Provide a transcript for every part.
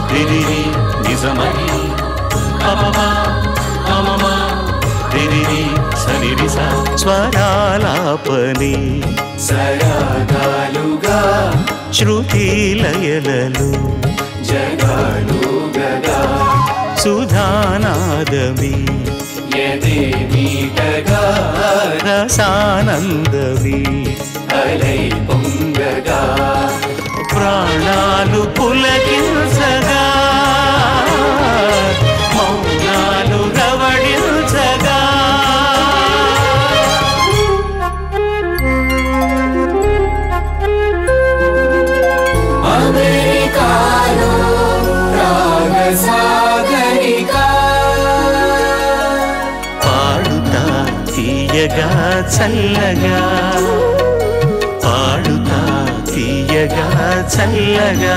రిరిరి నిజమై పపమ పమమ రిరిరి సరిరిస స్వరాలాపని సరాగాలుగా శృతి లయలలు జగాలుగగా సుధానాదమి ఎదే మీటగా రసానందమి అలై పొంగగా ప్రాణాలు పులకించగా మౌనాలు రవడించగా అమెరికాలో రాగసాగరికా పాడుతా తీయగా చల్లగా పాడుతా తీయగా చల్లగా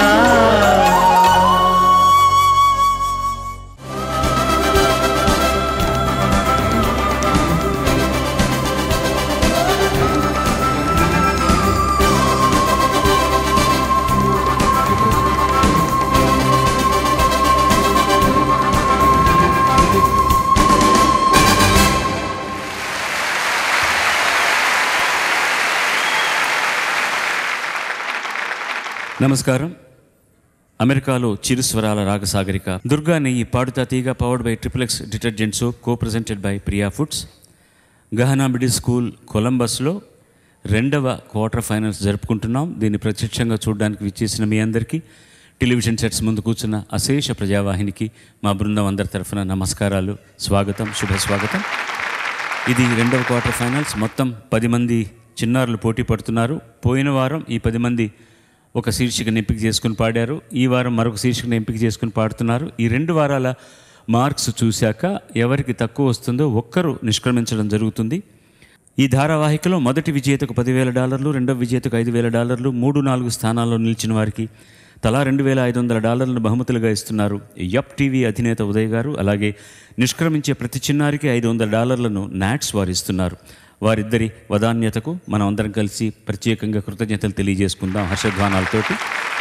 నమస్కారం అమెరికాలో చిరుస్వరాల రాగసాగరిక దుర్గా నెయ్యి Padutha Theeyaga powered by triple X detergent soap co presented by Priya Foods Gahana Middle School కొలంబస్లో రెండవ క్వార్టర్ ఫైనల్స్ జరుపుకుంటున్నాం దీన్ని ప్రత్యక్షంగా చూడడానికి విచ్చేసిన మీ అందరికీ టెలివిజన్ సెట్స్ ముందు కూర్చున్న అశేష ప్రజావాహినికి మా బృందం అందరి తరఫున నమస్కారాలు స్వాగతం శుభ స్వాగతం ఇది రెండవ క్వార్టర్ ఫైనల్స్ మొత్తం పది మంది చిన్నారులు పోటీ పడుతున్నారు పోయిన వారం ఈ పది మంది ఒక శీర్షికను ఎంపిక చేసుకుని పాడారు ఈ వారం మరొక శీర్షికను ఎంపిక చేసుకుని పాడుతున్నారు ఈ రెండు వారాల మార్క్స్ చూశాక ఎవరికి తక్కువ వస్తుందో ఒక్కరు నిష్క్రమించడం జరుగుతుంది ఈ ధారావాహికలో మొదటి విజేతకు పదివేల డాలర్లు రెండవ విజేతకు ఐదు వేల డాలర్లు మూడు నాలుగు స్థానాల్లో నిలిచిన వారికి తలా రెండు వేల ఐదు వందల డాలర్లను బహుమతులుగా ఇస్తున్నారు యప్ టీవీ అధినేత ఉదయ్ గారు అలాగే నిష్క్రమించే ప్రతి చిన్నారికి ఐదు వందల డాలర్లను నాట్స్ వారు ఇస్తున్నారు వారిద్దరి వదాన్యతకు మనం అందరం కలిసి ప్రత్యేకంగా కృతజ్ఞతలు తెలియజేసుకుందాం హర్షధ్వానాలతోటి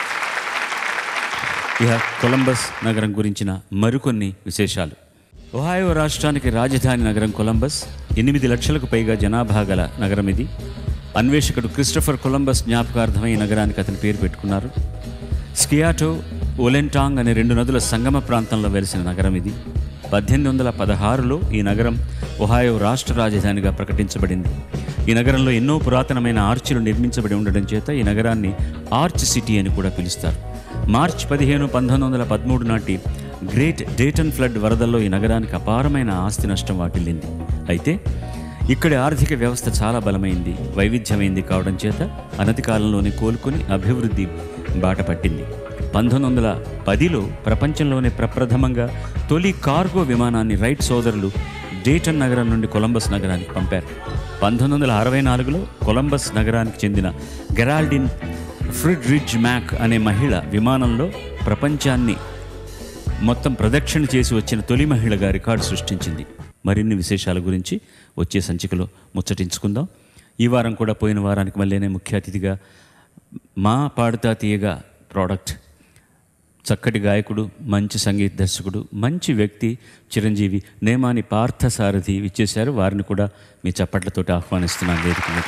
ఇక కొలంబస్ నగరం గురించిన మరికొన్ని విశేషాలు ఒహాయో రాష్ట్రానికి రాజధాని నగరం కొలంబస్ ఎనిమిది లక్షలకు పైగా జనాభా గల నగరం ఇది అన్వేషకుడు క్రిస్టఫర్ కొలంబస్ జ్ఞాపకార్థమై ఈ నగరానికి అతని పేరు పెట్టుకున్నారు స్కియాటో ఒలెంటాంగ్ అనే రెండు నదుల సంగమ ప్రాంతంలో వెలిసిన నగరం ఇది పద్దెనిమిది వందల పదహారులో ఈ నగరం ఒహాయో రాష్ట్ర రాజధానిగా ప్రకటించబడింది ఈ నగరంలో ఎన్నో పురాతనమైన ఆర్చిలు నిర్మించబడి ఉండడం చేత ఈ నగరాన్ని ఆర్చ్ సిటీ అని కూడా పిలుస్తారు మార్చ్ పదిహేను పంతొమ్మిది వందల పదమూడు నాటి గ్రేట్ డేటన్ ఫ్లడ్ వరదల్లో ఈ నగరానికి అపారమైన ఆస్తి నష్టం వాటిల్లింది అయితే ఇక్కడి ఆర్థిక వ్యవస్థ చాలా బలమైంది వైవిధ్యమైంది కావడం చేత అనతి కాలంలోనే కోలుకొని అభివృద్ధి బాట పట్టింది పంతొమ్మిది వందల పదిలో ప్రపంచంలోనే ప్రప్రథమంగా తొలి కార్గో విమానాన్ని రైట్ సోదరులు డేటన్ నగరం నుండి కొలంబస్ నగరానికి పంపారు పంతొమ్మిది వందల అరవై నాలుగులో కొలంబస్ నగరానికి చెందిన గెరాల్డిన్ ఫ్రిడ్రిడ్జ్ మ్యాక్ అనే మహిళ విమానంలో ప్రపంచాన్ని మొత్తం ప్రదక్షిణ చేసి వచ్చిన తొలి మహిళగా రికార్డు సృష్టించింది మరిన్ని విశేషాల గురించి వచ్చే సంచికలో ముచ్చటించుకుందాం ఈ వారం కూడా పోయిన వారానికి మళ్ళీనే ముఖ్య అతిథిగా మా పాడుతా తీయగా ప్రోడక్ట్ చక్కటి గాయకుడు మంచి సంగీత దర్శకుడు మంచి వ్యక్తి చిరంజీవి నేమాని పార్థసారథి ఇచ్చేశారు వారిని కూడా మీ చప్పట్లతోటి ఆహ్వానిస్తున్నాను వేదిక మీద.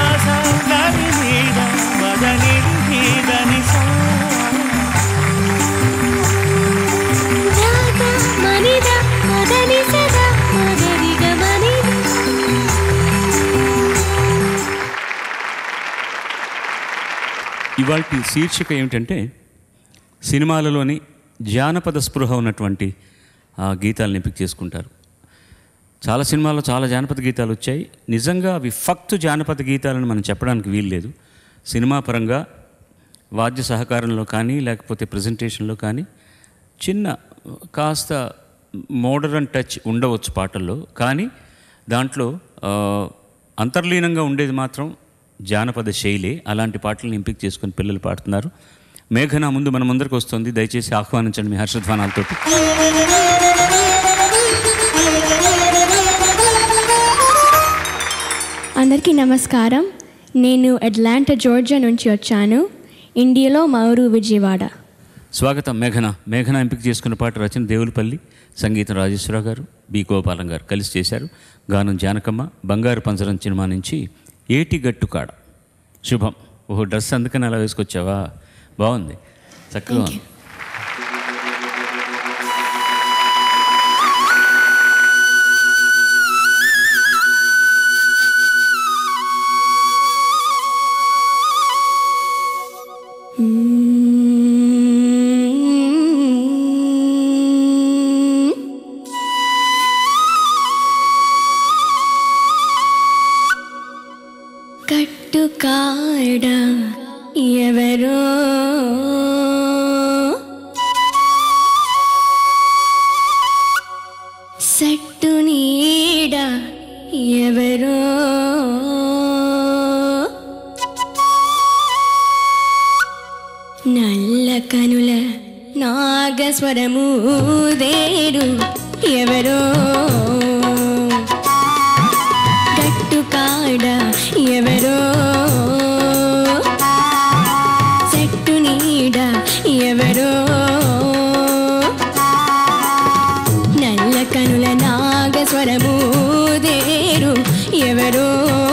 రాగ మనిద మదని సదా మగరిగ మనిద ఇవాళ శీర్షిక ఏమిటంటే సినిమాలలోని జానపద స్పృహ ఉన్నటువంటి ఆ గీతాలను ఎంపిక చేసుకుంటారు చాలా సినిమాల్లో చాలా జానపద గీతాలు వచ్చాయి నిజంగా అవి ఫక్తు జానపద గీతాలను మనం చెప్పడానికి వీల్లేదు సినిమా పరంగా వాద్య సహకారంలో కానీ లేకపోతే ప్రజెంటేషన్లో కానీ చిన్న కాస్త మోడర్న్ టచ్ ఉండవచ్చు పాటల్లో కానీ దాంట్లో ఆ, అంతర్లీనంగా ఉండేది మాత్రం జానపద శైలి అలాంటి పాటలను ఎంపిక చేసుకొని పిల్లలు పాడుతున్నారు మేఘన ముందు మన ముందరికి వస్తుంది దయచేసి ఆహ్వానించండి మీ హర్షధ్వానాలతోటి అందరికీ నమస్కారం నేను అట్లాంటా జార్జియా నుంచి వచ్చాను ఇండియాలో మా ఊరు విజయవాడ స్వాగతం మేఘన మేఘన ఎంపిక చేసుకున్న పాట రచన దేవులపల్లి సంగీతం రాజేశ్వరరావు గారు బి గోపాలం గారు కలిసి చేశారు గానం జానకమ్మ బంగారు పంచరం సినిమా నుంచి ఏటి గట్టు కాడ శుభం ఓహో డ్రెస్ అందుకని అలా వేసుకొచ్చావా బాగుంది చక్కగా ఉంది కట్టుకాడ ఎవరో సట్టు నీడ ఎవరో నల్ల కనుల నాగస్వరము దేరు ఎవరో గట్టుకాడ ఎవరో చెట్టు నీడ ఎవరో నల్ల కనుల నాగస్వరము దేరు ఎవరో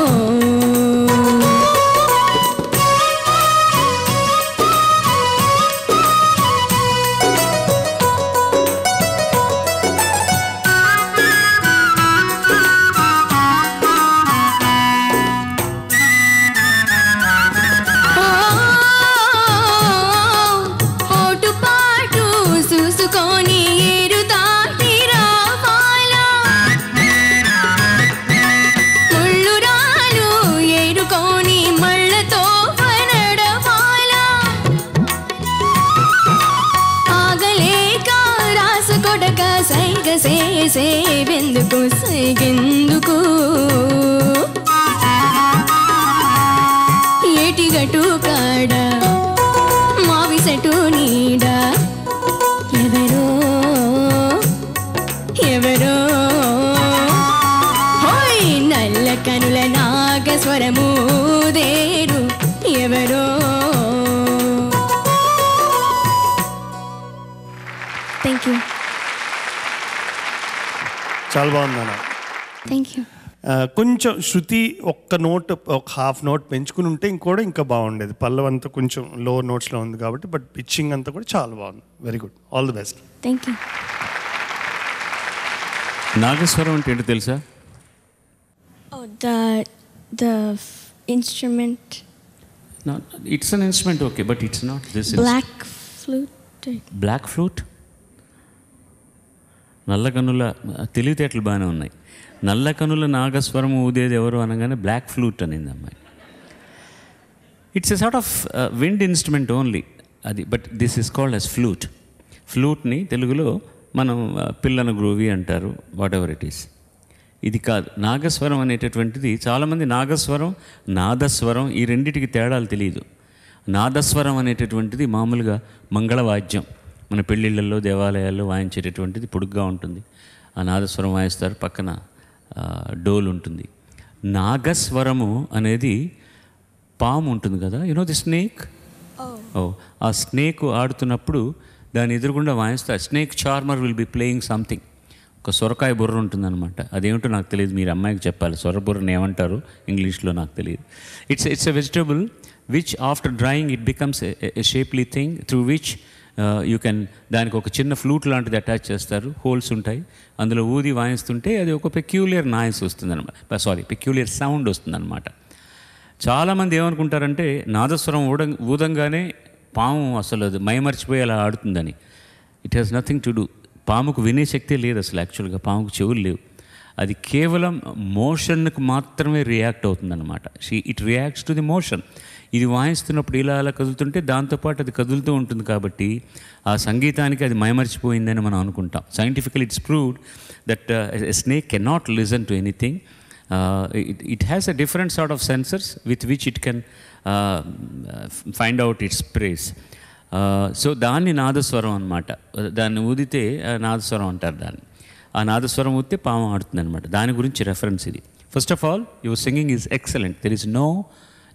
ఓటు పాటు చూసుకొని ఏరు దాటి రావాలా ముళ్ళు రాలు ఏరుకొని మళ్ళతో నడవాలా ఆగలేక రాసుకొడక సైగ సేసేవెందుకు సైగెందుకు ఏటిగటు కాడ మావి సెటు నీడ ఎవరో ఎవరో హోయ్ నల్ల కనుల నాగస్వరము దేరు ఎవరో థ్యాంక్ యూ చాలా బాగుంది అన్న థ్యాంక్ యూ ఆ, కొంచెం శృతి ఒక్క నోట్ ఒక హాఫ్ నోట్ పెంచుకుని ఉంటే ఇంకోటి ఇంకా బాగుండేది పల్లవ్ అంతా కొంచెం లో నోట్స్లో ఉంది కాబట్టి బట్ పిచ్చింగ్ అంతా కూడా చాలా బాగుంది very good all the best thank you నాగస్వరం అంటే ఏంటో తెలుసా Oh, the the f- instrument, it's an instrument okay but it's not this black flute. Black flute నల్ల కన్నుల తెలివితేటలు బాగానే ఉన్నాయి నల్ల కన్నుల నాగస్వరం ఊదేది ఎవరు అనగానే బ్లాక్ ఫ్లూట్ అనింది అమ్మాయి it's a sort of wind instrument only అది but this is called as flute ఫ్లూట్ని తెలుగులో మనం uh, పిల్లన గ్రూవి అంటారు వాట్ ఎవర్ ఇట్ ఈస్ ఇది కాదు నాగస్వరం అనేటటువంటిది చాలామంది నాగస్వరం నాదస్వరం ఈ రెండిటికి తేడాలు తెలియదు నాదస్వరం అనేటటువంటిది మామూలుగా మంగళవాద్యం మన పెళ్ళిళ్ళల్లో దేవాలయాల్లో వాయించేటటువంటిది పొడుగ్గా ఉంటుంది ఆ నాదస్వరం వాయిస్తారు పక్కన ఆ, డోల్ ఉంటుంది నాగస్వరము అనేది పాము ఉంటుంది కదా యునో ది స్నేక్ ఓ ఆ స్నేక్ ఆడుతున్నప్పుడు దాని ఎదురుగుండా వాయిస్తారు snake charmer will be playing something ఒక సొరకాయ బుర్ర ఉంటుందన్నమాట అదేమిటో నాకు తెలియదు మీరు అమ్మాయికి చెప్పాలి సొర బుర్రని ఏమంటారు ఇంగ్లీష్లో నాకు తెలియదు it's it's a vegetable which after drawing it becomes a shapely thing through which you can దానికి ఒక చిన్న ఫ్లూట్ లాంటిది అటాచ్ చేస్తారు హోల్స్ ఉంటాయి అందులో ఊది వాయిస్తుంటే అది ఒక పెక్యూలియర్ నాయిస్ వస్తుందన్నమాట సారీ పెక్యూలియర్ సౌండ్ వస్తుందన్నమాట చాలామంది ఏమనుకుంటారంటే నాదస్వరం ఊడ ఊదంగానే పాము అసలు అది మైమర్చిపోయి అలా ఆడుతుందని it has nothing to do పాముకు వినే శక్తి లేదు అసలు యాక్చువల్గా పాముకు చెవులు లేవు అది కేవలం మోషన్కు మాత్రమే రియాక్ట్ అవుతుందన్నమాట she it reacts to the motion ఇది వాయిస్తున్నప్పుడు ఇలా అలా కదులుతుంటే దాంతోపాటు అది కదులుతూ ఉంటుంది కాబట్టి ఆ సంగీతానికి అది మైమర్చిపోయిందని మనం అనుకుంటాం scientifical it's proved that snake cannot listen to anything uh, it, it has a different sort of sensors with which it can uh, uh, find out its praise. So దాన్ని నాదస్వరం అనమాట దాన్ని ఊదితే ఆ, నాదస్వరం అంటారు దాన్ని ఆ నాదస్వరం ఊదితే పాము ఆడుతుంది అనమాట దాని గురించి రెఫరెన్స్ ఇది first of all your singing is excellent there is no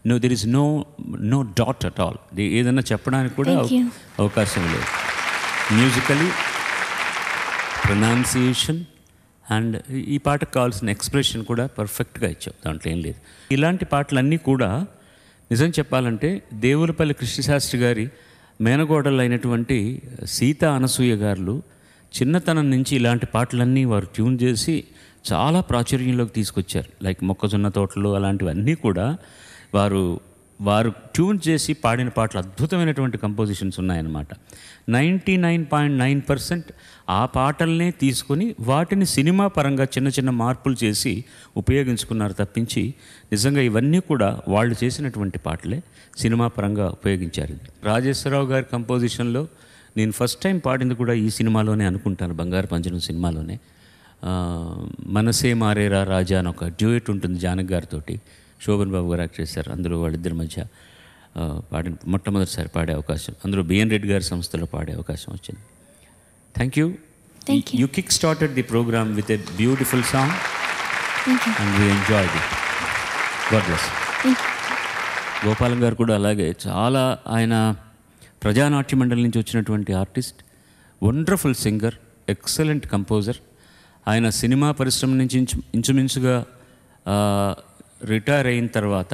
no there is no no doubt at all ఏదన్నా చెప్పడానికి కూడా Thank you. అవకాశం లేదు మ్యూజికలీ ప్రొనౌన్సియేషన్ అండ్ ఈ పాటకు కావాల్సిన ఎక్స్ప్రెషన్ కూడా పర్ఫెక్ట్గా ఇచ్చావు దాంట్లో ఏం లేదు ఇలాంటి పాటలన్నీ కూడా నిజం చెప్పాలంటే దేవులపల్లి కృష్ణశాస్త్రి గారి మేనగోడలు అయినటువంటి సీత అనసూయ గారు చిన్నతనం నుంచి ఇలాంటి పాటలన్నీ వారు ట్యూన్ చేసి చాలా ప్రాచుర్యంలోకి తీసుకొచ్చారు లైక్ మొక్కజొన్న తోటలు అలాంటివన్నీ కూడా వారు వారు ట్యూన్ చేసి పాడిన పాటలు అద్భుతమైనటువంటి కంపోజిషన్స్ ఉన్నాయన్నమాట ninety nine point nine percent ఆ పాటల్నే తీసుకొని వాటిని సినిమా పరంగా చిన్న చిన్న మార్పులు చేసి ఉపయోగించుకున్నారు తప్పించి నిజంగా ఇవన్నీ కూడా వాళ్ళు చేసినటువంటి పాటలే సినిమా పరంగా ఉపయోగించారు ఇది రాజేశ్వరరావు గారి కంపోజిషన్లో నేను ఫస్ట్ టైం పాడింది కూడా ఈ సినిమాలోనే అనుకుంటాను బంగారు పంజరం సినిమాలోనే ఆ, మనసే మారేరా రాజా అని ఒక డ్యూయట్ ఉంటుంది జానక్ గారితో శోభన్ బాబు గారు యాక్ట్ చేశారు అందులో వాళ్ళిద్దరి మధ్య ఆ, పాడిన మొట్టమొదటిసారి పాడే అవకాశం అందులో బిఎన్ రెడ్డి గారి సంస్థలో పాడే అవకాశం వచ్చింది thank you Thank you. You kick started the programme with a beautiful song Thank you. And we enjoy the God bless Thank you. Gopalam గారు కూడా అలాగే చాలా ఆయన ప్రజానాట్య మండలి నుంచి వచ్చినటువంటి artist wonderful singer excellent composer ఆయన సినిమా పరిశ్రమ నుంచి ఇంచు ఇంచుమించుగా ఆ, రిటైర్ అయిన తర్వాత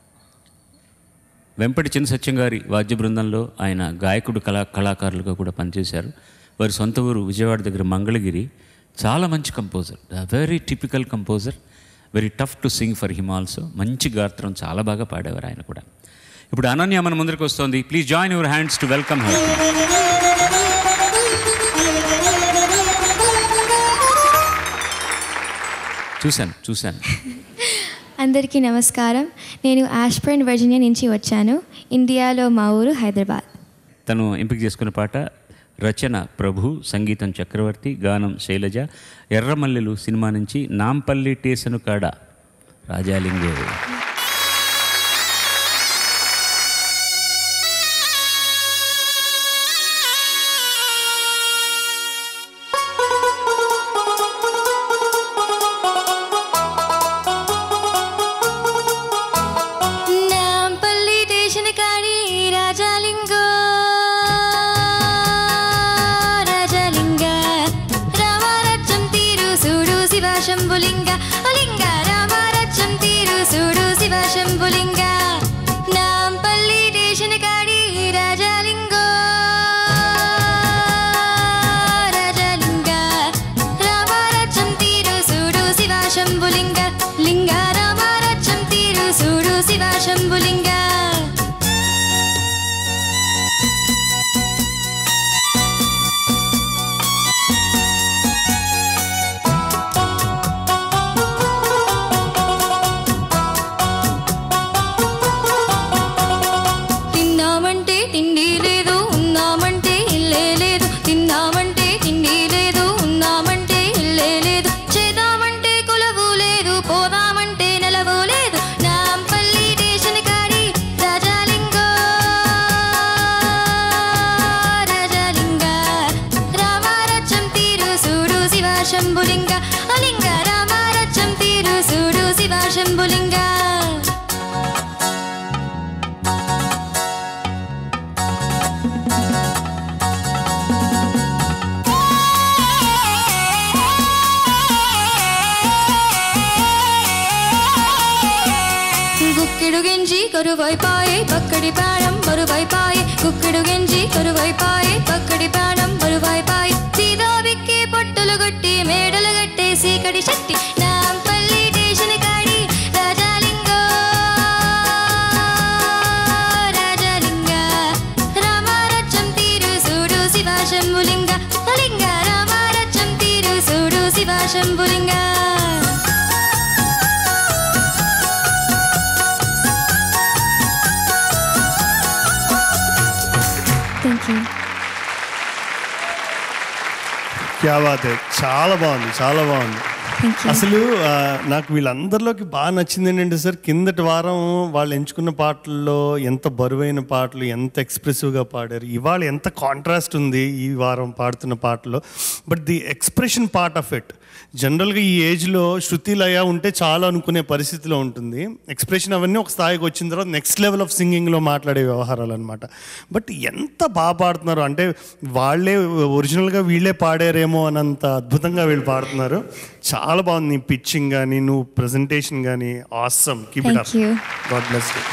వెంపటి చిన్న సత్యం గారి వాద్య బృందంలో ఆయన గాయకుడు కళా కళాకారులుగా కూడా పనిచేశారు వారి సొంత ఊరు విజయవాడ దగ్గర మంగళగిరి చాలా మంచి composer very typical composer very tough to sing for him also మంచి గాత్రం చాలా బాగా పాడేవారు ఆయన కూడా ఇప్పుడు అనన్య మన ముందరికి వస్తుంది please join your hands to welcome her చూశాను చూశాను అందరికీ నమస్కారం నేను ఆష్పర్న్ వర్జీనియా నుంచి వచ్చాను ఇండియాలో మా ఊరు హైదరాబాద్ తను ఎంపిక చేసుకున్న పాట రచన ప్రభు సంగీతం చక్రవర్తి గానం శైలజ ఎర్రమల్లెలు సినిమా నుంచి నాంపల్లి టేసను కాడ రాజాలింగు నాంపల్లి స్టేషన్ కాడి రాజాలింగో రాజాలింగ రామారాజ్యం తీరు చూడు శివ శంభులింగ లింగ రామారాజ్యం తీరు చూడు శివ శంభులింగ నాంపల్లి స్టేషన్ కాడి రాజాలింగో రాజాలింగ రామారాజ్యం తీరు చూడు శివ శంభులింగ లింగ రామారాజ్యం తీరు చూడు శివ శంభులింగ తిన్నామంటే తిండి లేదు ఉన్నామంటే ఇల్లే లేదు తిన్నామంటే తిండి లేదు ఉన్నామంటే ఇల్లే లేదు చేద్దామంటే కులవు లేదు పోదామంటే నెలవు లేదు నాంపల్లి స్టేషన్ కాడి రాజాలింగో రాజాలింగ రామారాజ్యం తీరు చూడు శివ శంభులింగ అలింగ రామారాజ్యం తీరు చూడు శివ శంభులింగ గుక్కిడు గెంజి కరువైపాయే పక్కడి ప్రాణం బరువైపాయే గుక్కిడు గెంజి కరువైపాయే పక్కడి ప్రాణం బరువైపాయే సీదా విక్కి పొట్టులు గొట్టి మేడలు గట్టేసి కడి శక్తి నాంపల్లి స్టేషన్ కాడి రాజాలింగో రాజాలింగ రామారాజ్యం తీరు చూడు శివ శంభులింగ లింగ రామారాజ్యం తీరు చూడు శివ శంభులింగ Thank you. క్యా బాత్ హై చాలా బాగుంది చాలా బాగుంది థ్యాంక్ యూ అసలు ఆ, నాకు వీళ్ళందరిలోకి బాగా నచ్చింది ఏంటంటే సార్ కిందటి వారం వాళ్ళు ఎంచుకున్న పాటల్లో ఎంత బరువైన పాటలు ఎంత ఎక్స్ప్రెసివ్గా పాడారు ఇవాళ ఎంత కాంట్రాస్ట్ ఉంది ఈ వారం పాడుతున్న పాటలో but the expression part of it జనరల్గా ఈ ఏజ్లో శృతి లయ ఉంటే చాలా అనుకునే పరిస్థితిలో ఉంటుంది ఎక్స్ప్రెషన్ అవన్నీ ఒక స్థాయికి వచ్చిన తర్వాత నెక్స్ట్ లెవెల్ ఆఫ్ సింగింగ్లో మాట్లాడే వ్యవహారాలు అనమాట బట్ ఎంత బాగా పాడుతున్నారు అంటే వాళ్ళే ఒరిజినల్గా వీళ్ళే పాడారేమో అన్నంత అద్భుతంగా వీళ్ళు పాడుతున్నారు చాలా బాగుంది నీ పిచ్చింగ్ కానీ నువ్వు ప్రజెంటేషన్ కానీ awesome keep it Thank you. God bless you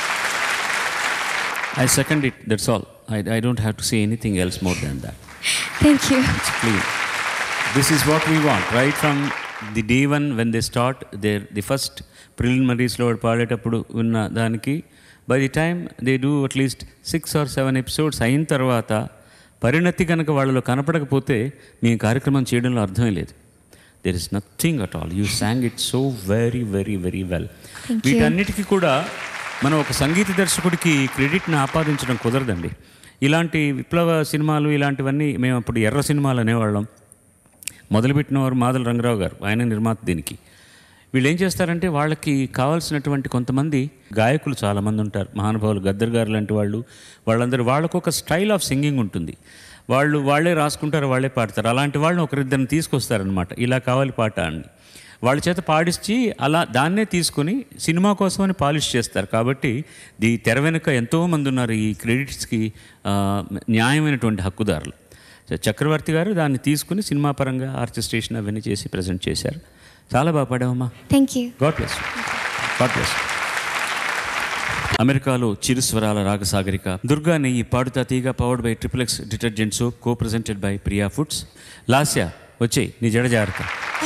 I second it, that's all. I, I don't have to say anything else more than that. Thank you It's clean. This is what we want, right from the day one when they start their the first ప్రిలిమినరీస్లో వాడు పాడేటప్పుడు ఉన్న దానికి by the time they do at least six or seven episodes అయిన తర్వాత పరిణతి కనుక వాళ్ళలో కనపడకపోతే మీ కార్యక్రమం చేయడంలో అర్థమే లేదు there is nothing at all you sang it so very very very well వీటన్నిటికీ కూడా మనం ఒక సంగీత దర్శకుడికి క్రెడిట్ని ఆపాదించడం కుదరదండి ఇలాంటి విప్లవ సినిమాలు ఇలాంటివన్నీ మేము అప్పుడు ఎర్ర సినిమాలు అనేవాళ్ళం మొదలుపెట్టిన వారు మాదల రంగరావు గారు ఆయన నిర్మాత దీనికి వీళ్ళు ఏం చేస్తారంటే వాళ్ళకి కావాల్సినటువంటి కొంతమంది గాయకులు చాలామంది ఉంటారు మహానుభావులు గద్దర్ గారు లాంటి వాళ్ళు వాళ్ళందరూ వాళ్ళకు ఒక స్టైల్ ఆఫ్ సింగింగ్ ఉంటుంది వాళ్ళు వాళ్ళే రాసుకుంటారు వాళ్ళే పాడతారు అలాంటి వాళ్ళని ఒకరిద్దరిని తీసుకొస్తారనమాట ఇలా కావాలి పాట అని వాళ్ళ చేత పాడించి అలా దాన్నే తీసుకొని సినిమా కోసమని పాలిష్ చేస్తారు కాబట్టి ఈ తెర వెనుక ఎంతోమంది ఉన్నారు ఈ క్రెడిట్స్కి ఆ, న్యాయమైనటువంటి హక్కుదారులు సో చక్రవర్తి గారు దాన్ని తీసుకుని సినిమా పరంగా ఆర్కెస్ట్రేషన్ అవన్నీ చేసి ప్రజెంట్ చేశారు చాలా బాగా పాడావమ్మా thank you God bless God bless అమెరికాలో చిరుస్వరాల రాగసాగరిక దుర్గా నెయ్యి Padutha Theeyaga powered by triple X detergent soap co presented by Priya foods Lasya వచ్చేయి నీ జడ జాగ్రత్త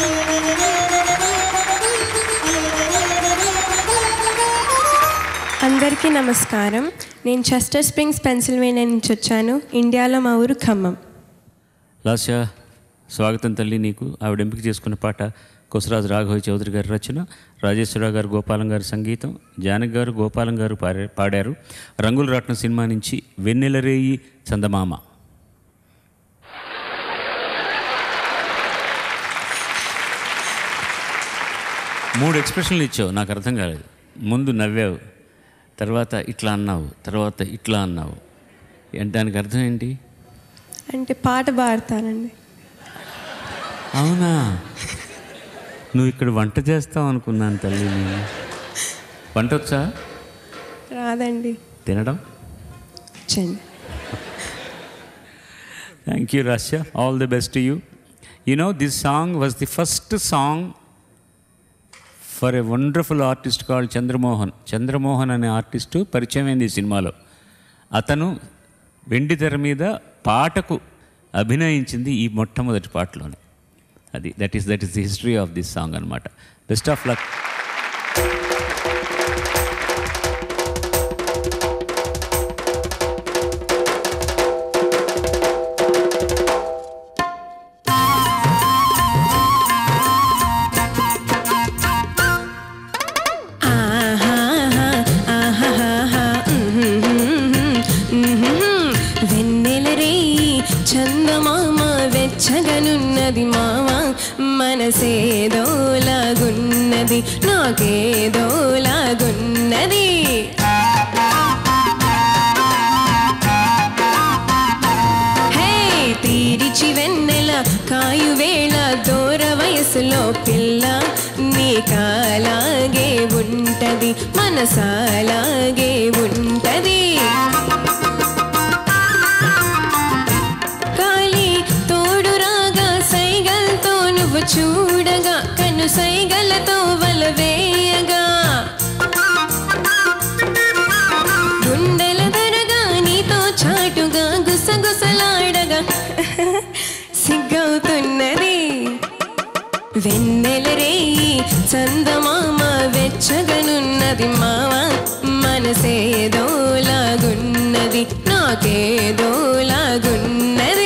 అందరికీ నమస్కారం నేను చెస్టర్ స్ప్రింగ్స్ పెన్సిల్వేనియా నుంచి వచ్చాను ఇండియాలో మా ఊరు ఖమ్మం లాస్య స్వాగతం తల్లి నీకు ఆవిడ ఎంపిక చేసుకున్న పాట కొసరాజు రాఘవ చౌదరి గారి రచన రాజేశ్వరరావు గారు గోపాలం గారి సంగీతం జానకి గారు గోపాలం గారు పాడే పాడారు రంగుల రాట్నం సినిమా నుంచి వెన్నెలరేయి చందమామ మూడు ఎక్స్ప్రెషన్లు ఇచ్చావు నాకు అర్థం కాలేదు ముందు నవ్వావు తర్వాత ఇట్లా అన్నావు తర్వాత ఇట్లా అన్నావు ఏంటి దానికి అర్థం ఏంటి అంటే పాట పాడతానండి అవునా నువ్వు ఇక్కడ వంట చేస్తావు అనుకున్నాను తల్లి నేను వంట వచ్చా రాదండి తినడం వచ్చండి thank you Rashya all the best you you know this song was the first song for a wonderful artist called Chandramohan Chandramohan అనే ఆర్టిస్టు పరిచయం అయింది ఈ సినిమాలో అతను వెండి తెర మీద పాటకు అభినయించింది ఈ మొట్టమొదటి పాటలోనే అది that is that is the history of this song అనమాట బెస్ట్ ఆఫ్ లక్ వెన్నెల రేయి చందమామ వెచ్చగనున్నది మామ మనసేదోలాగున్నది నాకేదోలాగున్నది హే తీరిచి వెన్నెల కాయు వేళ దూర వయసులో పిల్ల నీ కాలాగే ఉంటది మనసాలాగే ఉంటది కాలి తోడు రాగా సైగలతో నువ్వు చూడగా కను సైగలతో వలవేయగా గుండెల ధరగా నీతో చాటుగా గుసగుసలాడగా సిగ్గవుతున్నది వెన్నెల రేయి చందమామ వెచ్చగనున్నది మామ మనసేదోలాగున్నది నాకేదోలాగున్నది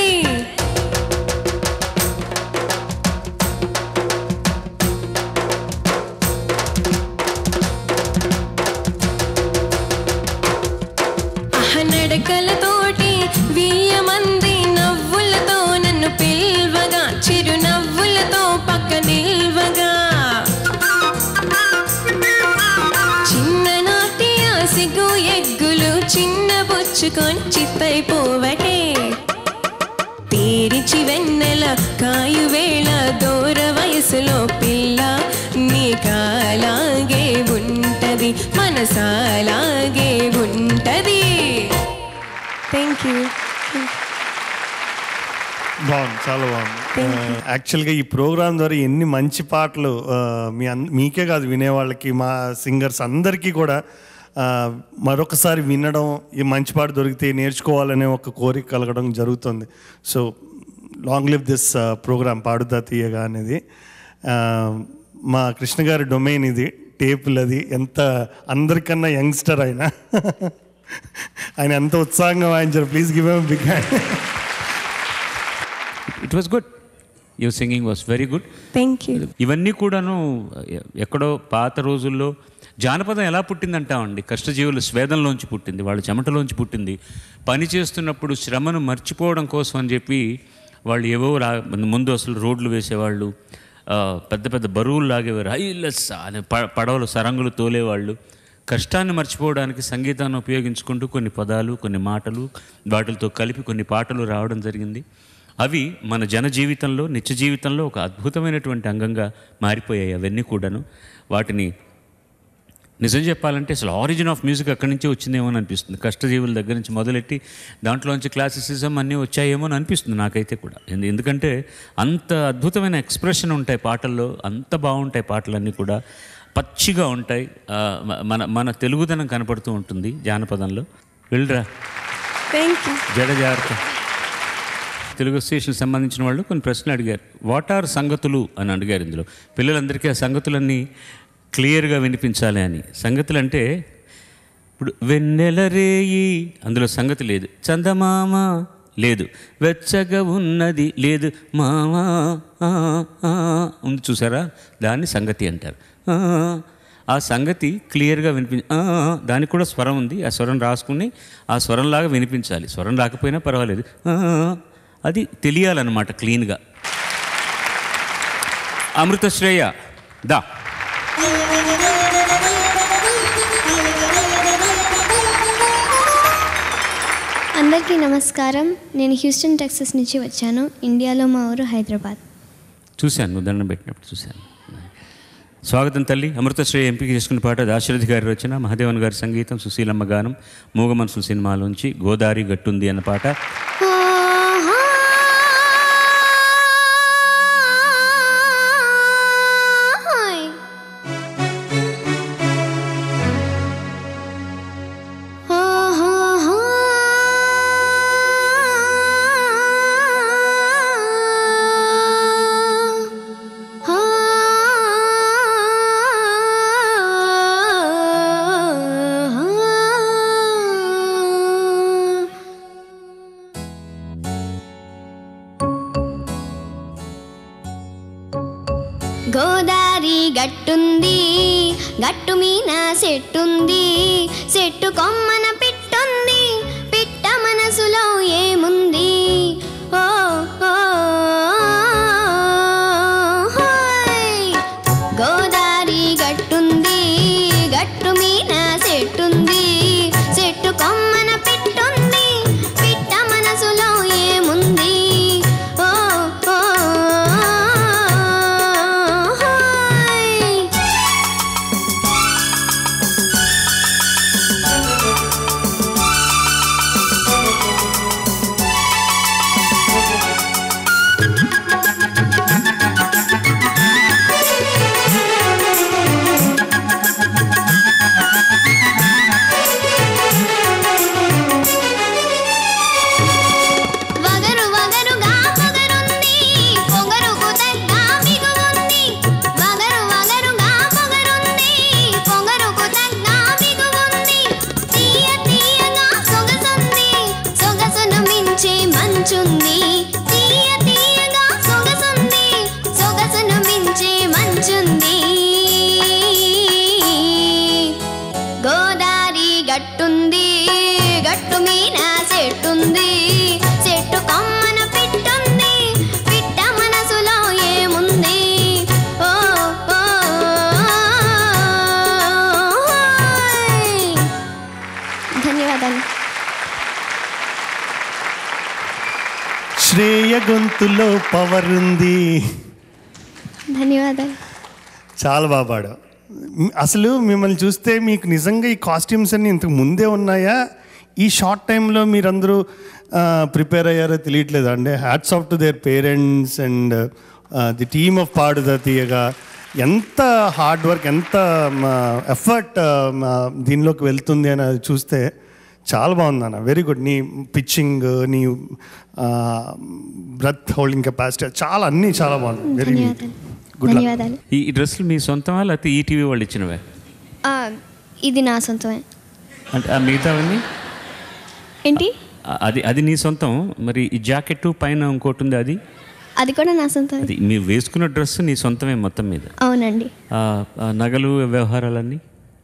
అహనడకలతోటి వీయమంది నవ్వులతో నన్ను పిల్వగా చిరునవ్వులతో పక్క నిల్వగా కొంచిపై పోవటే పేరిచి వెన్నెల కాయు వేళ దూర వయసులో పిల్ల నీకాలాగే ఉంటది మనసాలాగే ఉంటది థ్యాంక్ యూ బాగుంది చాలా బాగుంది యాక్చువల్గా ఈ ప్రోగ్రామ్ ద్వారా ఎన్ని మంచి పాటలు ఆ, మీ అన్- మీకే కాదు వినేవాళ్ళకి మా సింగర్స్ అందరికీ కూడా ఆ, మరొకసారి వినడం ఈ మంచి పాట దొరికితే నేర్చుకోవాలనే ఒక కోరిక కలగడం జరుగుతుంది so long live this programme Padutha Theeyaga అనేది ఆ, మా కృష్ణ గారి డొమైన్ ఇది టేపులు అది ఎంత అందరికన్నా యంగ్స్టర్ ఆయన ఆయన ఎంత ఉత్సాహంగా వాయించారు please give big hand it was good your singing was very good thank you ఇవన్నీ కూడాను ఎ- ఎక్కడో పాత రోజుల్లో జానపదం ఎలా పుట్టిందంటామండి కష్టజీవుల స్వేదంలోంచి పుట్టింది వాళ్ళ చెమటలోంచి పుట్టింది పని చేస్తున్నప్పుడు శ్రమను మర్చిపోవడం కోసం అని చెప్పి వాళ్ళు ఏవో రా ముందు అసలు రోడ్లు వేసేవాళ్ళు ఆ, పెద్ద పెద్ద బరువులు లాగేవారు హైలెస్ అని ప- పడవలు సరంగులు తోలేవాళ్ళు కష్టాన్ని మర్చిపోవడానికి సంగీతాన్ని ఉపయోగించుకుంటూ కొన్ని పదాలు కొన్ని మాటలు వాటితో కలిపి కొన్ని పాటలు రావడం జరిగింది అవి మన జన జీవితంలో నిత్య జీవితంలో ఒక అద్భుతమైనటువంటి అంగంగా మారిపోయాయి అవన్నీ కూడాను వాటిని నిజం చెప్పాలంటే అసలు ఆరిజిన్ ఆఫ్ మ్యూజిక్ అక్కడి నుంచే వచ్చిందేమో అని అనిపిస్తుంది కష్టజీవుల దగ్గర నుంచి మొదలెట్టి దాంట్లోంచి క్లాసిసిజం అన్నీ వచ్చాయేమో అని అనిపిస్తుంది నాకైతే కూడా ఎందు- ఎందుకంటే అంత అద్భుతమైన ఎక్స్ప్రెషన్ ఉంటాయి పాటల్లో అంత బాగుంటాయి పాటలన్నీ కూడా పచ్చిగా ఉంటాయి ఆ, మ- మన మన తెలుగుదనం కనపడుతూ ఉంటుంది జానపదంలో వెళ్ళరా థ్యాంక్ యూ జడ జాగ్రత్త తెలుగు స్టేషన్ సంబంధించిన వాళ్ళు కొన్ని ప్రశ్నలు అడిగారు వాట్ ఆర్ సంగతులు అని అడిగారు ఇందులో పిల్లలందరికీ ఆ సంగతులన్నీ క్లియర్గా వినిపించాలి అని సంగతులు అంటే ఇప్పుడు వెన్నెల రేయి అందులో సంగతి లేదు చందమామ లేదు వెచ్చగా ఉన్నది లేదు మామా ఆ, ఆ, ఉంది చూసారా దాన్ని సంగతి అంటారు ఆ, ఆ సంగతి క్లియర్గా వినిపి ఆ, దానికి కూడా స్వరం ఉంది ఆ స్వరం రాసుకుని ఆ స్వరంలాగా వినిపించాలి స్వరం రాకపోయినా పర్వాలేదు ఆ, అది తెలియాలన్నమాట క్లీన్గా అమృతశ్రేయ దా అందరికీ నమస్కారం నేను హ్యూస్టన్ టెక్సస్ నుంచి వచ్చాను ఇండియాలో మా ఊరు హైదరాబాద్ చూశాను నువ్వు దండం పెట్టినప్పుడు చూశాను స్వాగతం తల్లి అమృతశ్రేయ ఎంపిక చేసుకున్న పాట దాశరథి గారి రచన మహాదేవన్ గారి సంగీతం సుశీలమ్మ గానం మూగ మనసుల సినిమాలోంచి గోదారి గట్టుంది అన్న పాట గోదారి గట్టుంది గట్టు మీన చెట్టుంది చెట్టు కొమ్మన పిట్టుంది పిట్ట మనసులో ఏముంది ఓ ఓ, హోయ్. గోదారి గట్టుంది గట్టు మీన చెట్టుంది చెట్టు కొమ్మన పిట్టుంది పిట్ట మనసులో ఏముంది ఓ ఓ, హోయ్. చేతుల్లో పవర్ ఉంది ధన్యవాదాలు చాలా బాగా పాడావు మ్, అసలు మిమ్మల్ని చూస్తే మీకు నిజంగా ఈ కాస్ట్యూమ్స్ అన్ని ఇంతకు ముందే ఉన్నాయా ఈ షార్ట్ టైంలో మీరందరూ ప్రిపేర్ అయ్యారో తెలియట్లేదు అంటే hats off to their parents and the team of Padutha Theeyaga ఎంత హార్డ్ వర్క్ ఎంత ఎఫర్ట్ దీనిలోకి వెళ్తుంది అని అది చూస్తే చాలా బాగుంది అన్న వెరీ గుడ్ నీ పిచ్చింగ్ నీ బ్రత్ హోల్డింగ్ కెపాసిటీ చాలా అన్నీ చాలా బాగుంది వెరీ నీట్ ధన్యవాదాలు గుడ్ లక్ ధన్యవాదాలు ఈ ఈ డ్రెస్సులు మీ సొంతమా లేకపోతే ఈటీవీ వాళ్ళు ఇచ్చినవే ఆ, ఇది నా సొంతమే అంటే ఆ మిగతావన్నీ ఏంటి ఆ- అది అది నీ సొంతం మరి ఈ జాకెట్ పైన ఇంకోటి ఉంది అది అది కూడా నా సొంతమే అది మీరు వేసుకున్న డ్రెస్ నీ సొంతమే మొత్తం మీద అవునండి ఆ, ఆ నగలు వ్యవహారాలన్నీ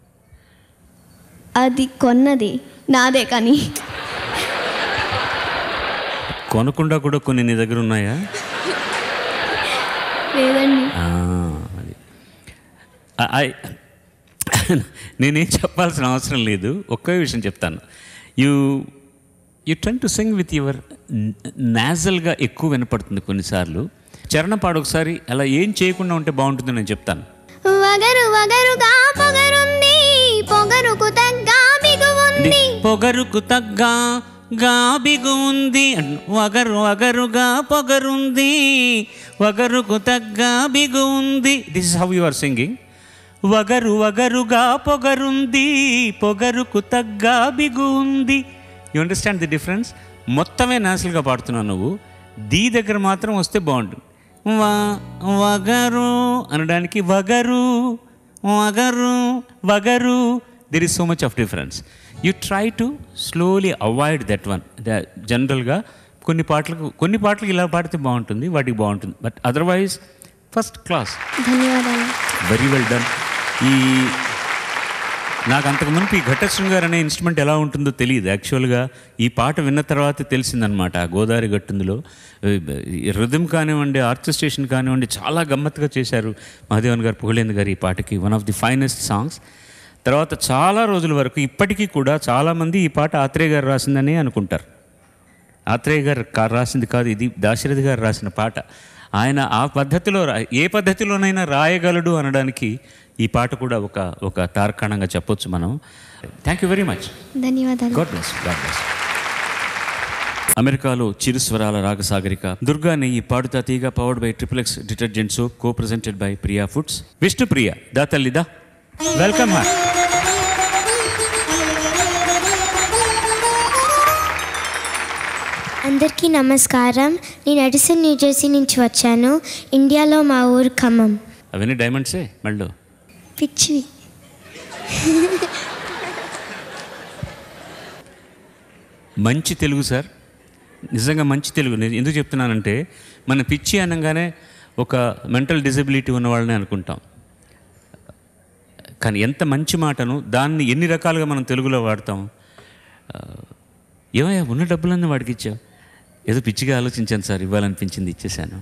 అది కొన్నది నాదే కానీ కొనకుండా కూడా కొన్ని నీ దగ్గర ఉన్నాయా లేదండి ఆ, అది ఆ- ఐ- నేనేం చెప్పాల్సిన అవసరం లేదు ఒకే విషయం చెప్తాను you you turn to sing with your నాజల్గా ఎక్కువ వినపడుతుంది కొన్నిసార్లు చరణ పాడు ఒకసారి అలా ఏం చేయకుండా ఉంటే బాగుంటుంది నేను చెప్తాను వగరు వగరుగా పొగరుంది పొగరుకు తగ్గ బిగువుంది పొగరుకు తగ్గ గాబిగు ఉంది అన్- వగరు వగరుగా పొగరుంది వగరుకు తగ్గ బిగు ఉంది this is how you are singing వగరు వగరుగా పొగరుంది పొగరుకు తగ్గ బిగు ఉంది యు అండర్స్టాండ్ ది డిఫరెన్స్ మొత్తమే నాసులుగా పాడుతున్నావు నువ్వు దీ దగ్గర మాత్రం వస్తే బాగుంటుంది వా వగరు అనడానికి వగరు వగరు వగరు there is so much of difference you try to slowly avoid that one జనరల్గా కొన్ని పాటలకు కొన్ని పాటలకు ఇలా పాడితే బాగుంటుంది వాటికి బాగుంటుంది బట్ అదర్వైజ్ ఫస్ట్ క్లాస్ ధన్యవాదాలు వెరీ వెల్ డన్ ఈ నాకు అంతకు మునుపు ఈ ఘట శృంగార్ అనే ఇన్స్ట్రుమెంట్ ఎలా ఉంటుందో తెలియదు యాక్చువల్గా ఈ పాట విన్న తర్వాత తెలిసిందనమాట ఆ గోదావరి గట్టుందులో రిథమ్ కానివ్వండి ఆర్కెస్ట్రేషన్ కానివ్వండి చాలా గమ్మత్తుగా చేశారు మహాదేవన్ గారు పుగళేంద్ర గారు ఈ పాటకి one of the finest songs తర్వాత చాలా రోజుల వరకు ఇప్పటికీ కూడా చాలామంది ఈ పాట ఆత్రేయ గారు రాసిందని అనుకుంటారు ఆత్రేయ గారు కా- రాసింది కాదు ఇది దాశరథి గారు రాసిన పాట ఆయన ఆ పద్ధతిలో రా- ఏ పద్ధతిలోనైనా రాయగలడు అనడానికి ఈ పాట కూడా ఒక ఒక తార్కాణంగా చెప్పొచ్చు మనం థ్యాంక్ యూ వెరీ మచ్ ధన్యవాదాలు గాడ్ బ్లెస్ గాడ్ బ్లెస్ అమెరికాలో చిరుస్వరాల రాగసాగరిక దుర్గాని ఈ Padutha Theeyaga powered by triple X detergent soap co presented by Priya foods Vishnu Priya దా తల్లిదా వెల్కమ్ హార్ అందరికీ నమస్కారం నేను ఎడిసన్ న్యూజెర్సీ నుంచి వచ్చాను ఇండియాలో మా ఊరు ఖమ్మం అవన్నీ డైమండ్సే మళ్ళీ పిచ్చివి మంచి తెలుగు సార్ నిజంగా మంచి తెలుగు నేను ఎందుకు చెప్తున్నానంటే మన పిచ్చి అనగానే ఒక మెంటల్ డిజబిలిటీ ఉన్న వాళ్ళని అనుకుంటాం కానీ ఎంత మంచి మాటను దాన్ని ఎన్ని రకాలుగా మనం తెలుగులో వాడతాం ఆ, ఏమయ్యా ఉన్న డబ్బులన్నీ వాడికి ఇచ్చావు ఏదో పిచ్చిగా ఆలోచించాను సార్ ఇవ్వాలనిపించింది ఇచ్చేసాను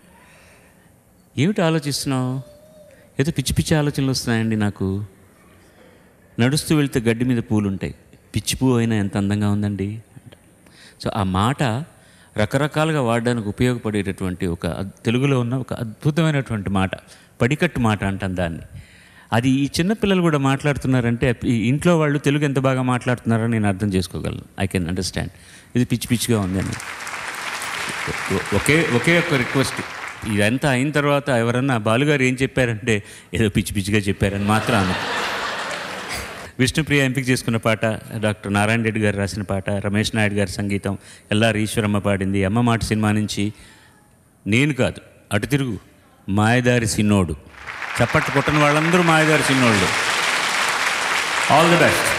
ఏమిటి ఆలోచిస్తున్నావు ఏదో పిచ్చి పిచ్చి ఆలోచనలు వస్తున్నాయండి నాకు నడుస్తూ వెళ్తే గడ్డి మీద పూలు ఉంటాయి పిచ్చి పువ్వు అయినా ఎంత అందంగా ఉందండి అంట. సో ఆ మాట రకరకాలుగా వాడడానికి ఉపయోగపడేటటువంటి ఒక అద్- తెలుగులో ఉన్న ఒక అద్భుతమైనటువంటి మాట పడికట్టు మాట అంటాం దాన్ని అది ఈ చిన్నపిల్లలు కూడా మాట్లాడుతున్నారంటే ఈ ఇంట్లో వాళ్ళు తెలుగు ఎంత బాగా మాట్లాడుతున్నారో నేను అర్థం చేసుకోగలను ఐ కెన్ అండర్స్టాండ్ ఇది పిచ్చి పిచ్చిగా ఉందని ఒ- ఒకే ఒకే ఒక్క రిక్వెస్ట్ ఇదంతా అయిన తర్వాత ఎవరన్నా బాలుగారు ఏం చెప్పారంటే ఏదో పిచ్చి పిచ్చిగా చెప్పారని మాత్రం అను విష్ణుప్రియ ఎంపిక చేసుకున్న పాట డాక్టర్ నారాయణ రెడ్డి గారు రాసిన పాట రమేష్ నాయుడు గారి సంగీతం ఎల్ఆర్ ఈశ్వరమ్మ పాడింది అమ్మ మాట సినిమా నుంచి నేను కాదు అటు తిరుగు మాయదారి సిన్నోడు చప్పట్లు కొట్టని వాళ్ళందరూ మాయదారి సిన్నోళ్ళు ఆల్ ది బెస్ట్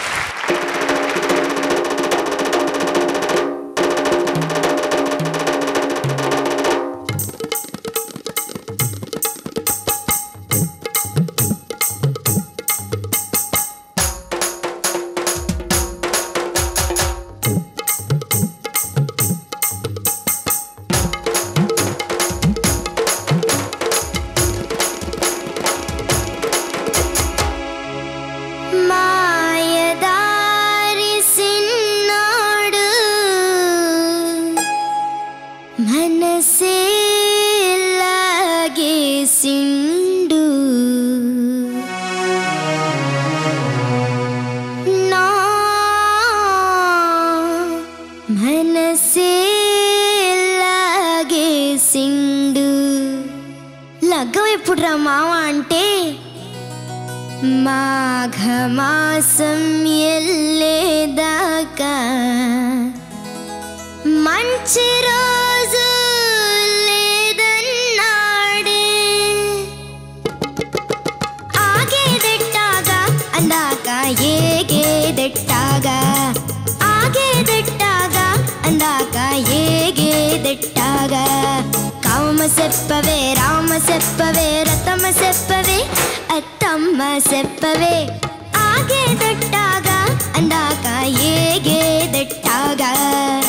మాయ అగ్గం ఎప్పుడురా మావ అంటే మాఘమాసం ఎల్లేదాకా మంచి రోజు లేదన్నాడే ఆగేదెట్టాగా అందాక ఏగేదెట్టాగా ఆగేదెట్టాగా అందాక ఏగేదెట్టాగా కామ సెప్పవే రామ సెప్పవే రతమ సెప్పవే అత్తమ్మ సెప్పవే ఆగేదెట్టాగా అందాక ఏగేదెట్టాగా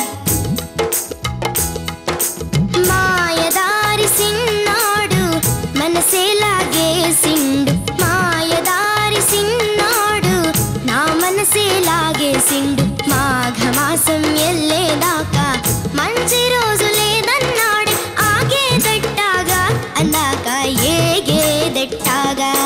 మాయదారి సిన్నాడు మనసేలాగేసిండు మాయదారి సిన్నాడు నా మనసేలాగేసిండు మాఘమాసం ఎల్లేదాకా మంచి రోజు లేదన్నాడు ఆగేదట్టాగా అందాక ఏగేదట్టాగా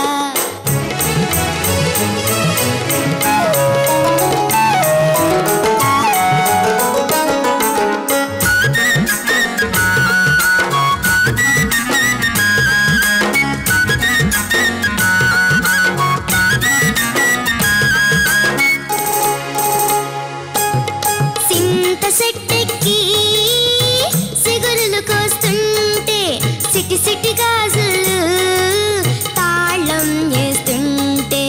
సింత సెట్టెక్కి సిగురులు కోస్తుంటే సిటి సిటి గాజులు తాళం వేస్తుంటే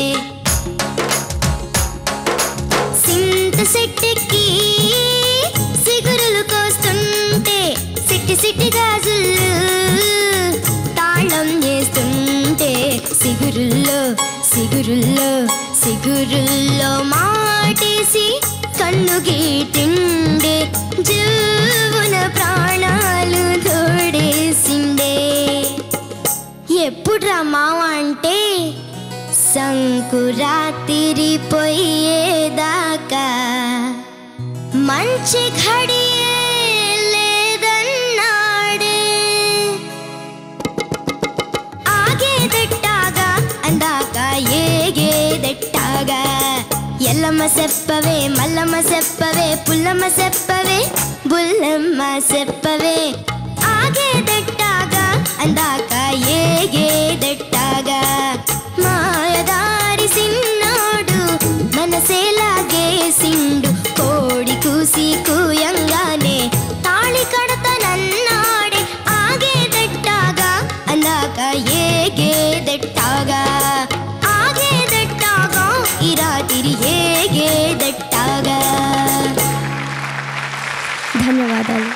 సింత సెట్టెక్కి సిగురులు కోస్తుంటే సిటి సిటి గాజులు తాళం వేస్తుంటే సిగురుల్లో సిగురుల్లో సిగురుల్లో మాటేసి కన్ను గీటిండే జీవున ప్రాణాలు తోడేసిండే ఎప్పుడురా మావ అంటే సంకురాతిరి పోయేదాకా మంచి ఘడియే లేదన్నాడే ఆగేదెట్టాగా అందాక ఏగేదెట్టాగా ఎల్లమ్మ సెప్పవే మల్లమ్మ సెప్పవే పుల్లమ్మ సెప్పవే బుల్లమ్మ సెప్పవే ఆగేదెట్టాగా అందాక ఏగేదెట్టాగా మాయదారి సిన్నాడు మనసేలాగేసిండు కోడి కూసి కూయంగానే తాళి కడతనన్నాడే ఆగేదెట్టాగా అందాక ఏగేదెట్టాగా ఆగేదెట్టాగా ఈ రాత్రి ఏగేదెట్టాగా ధన్యవాదాలు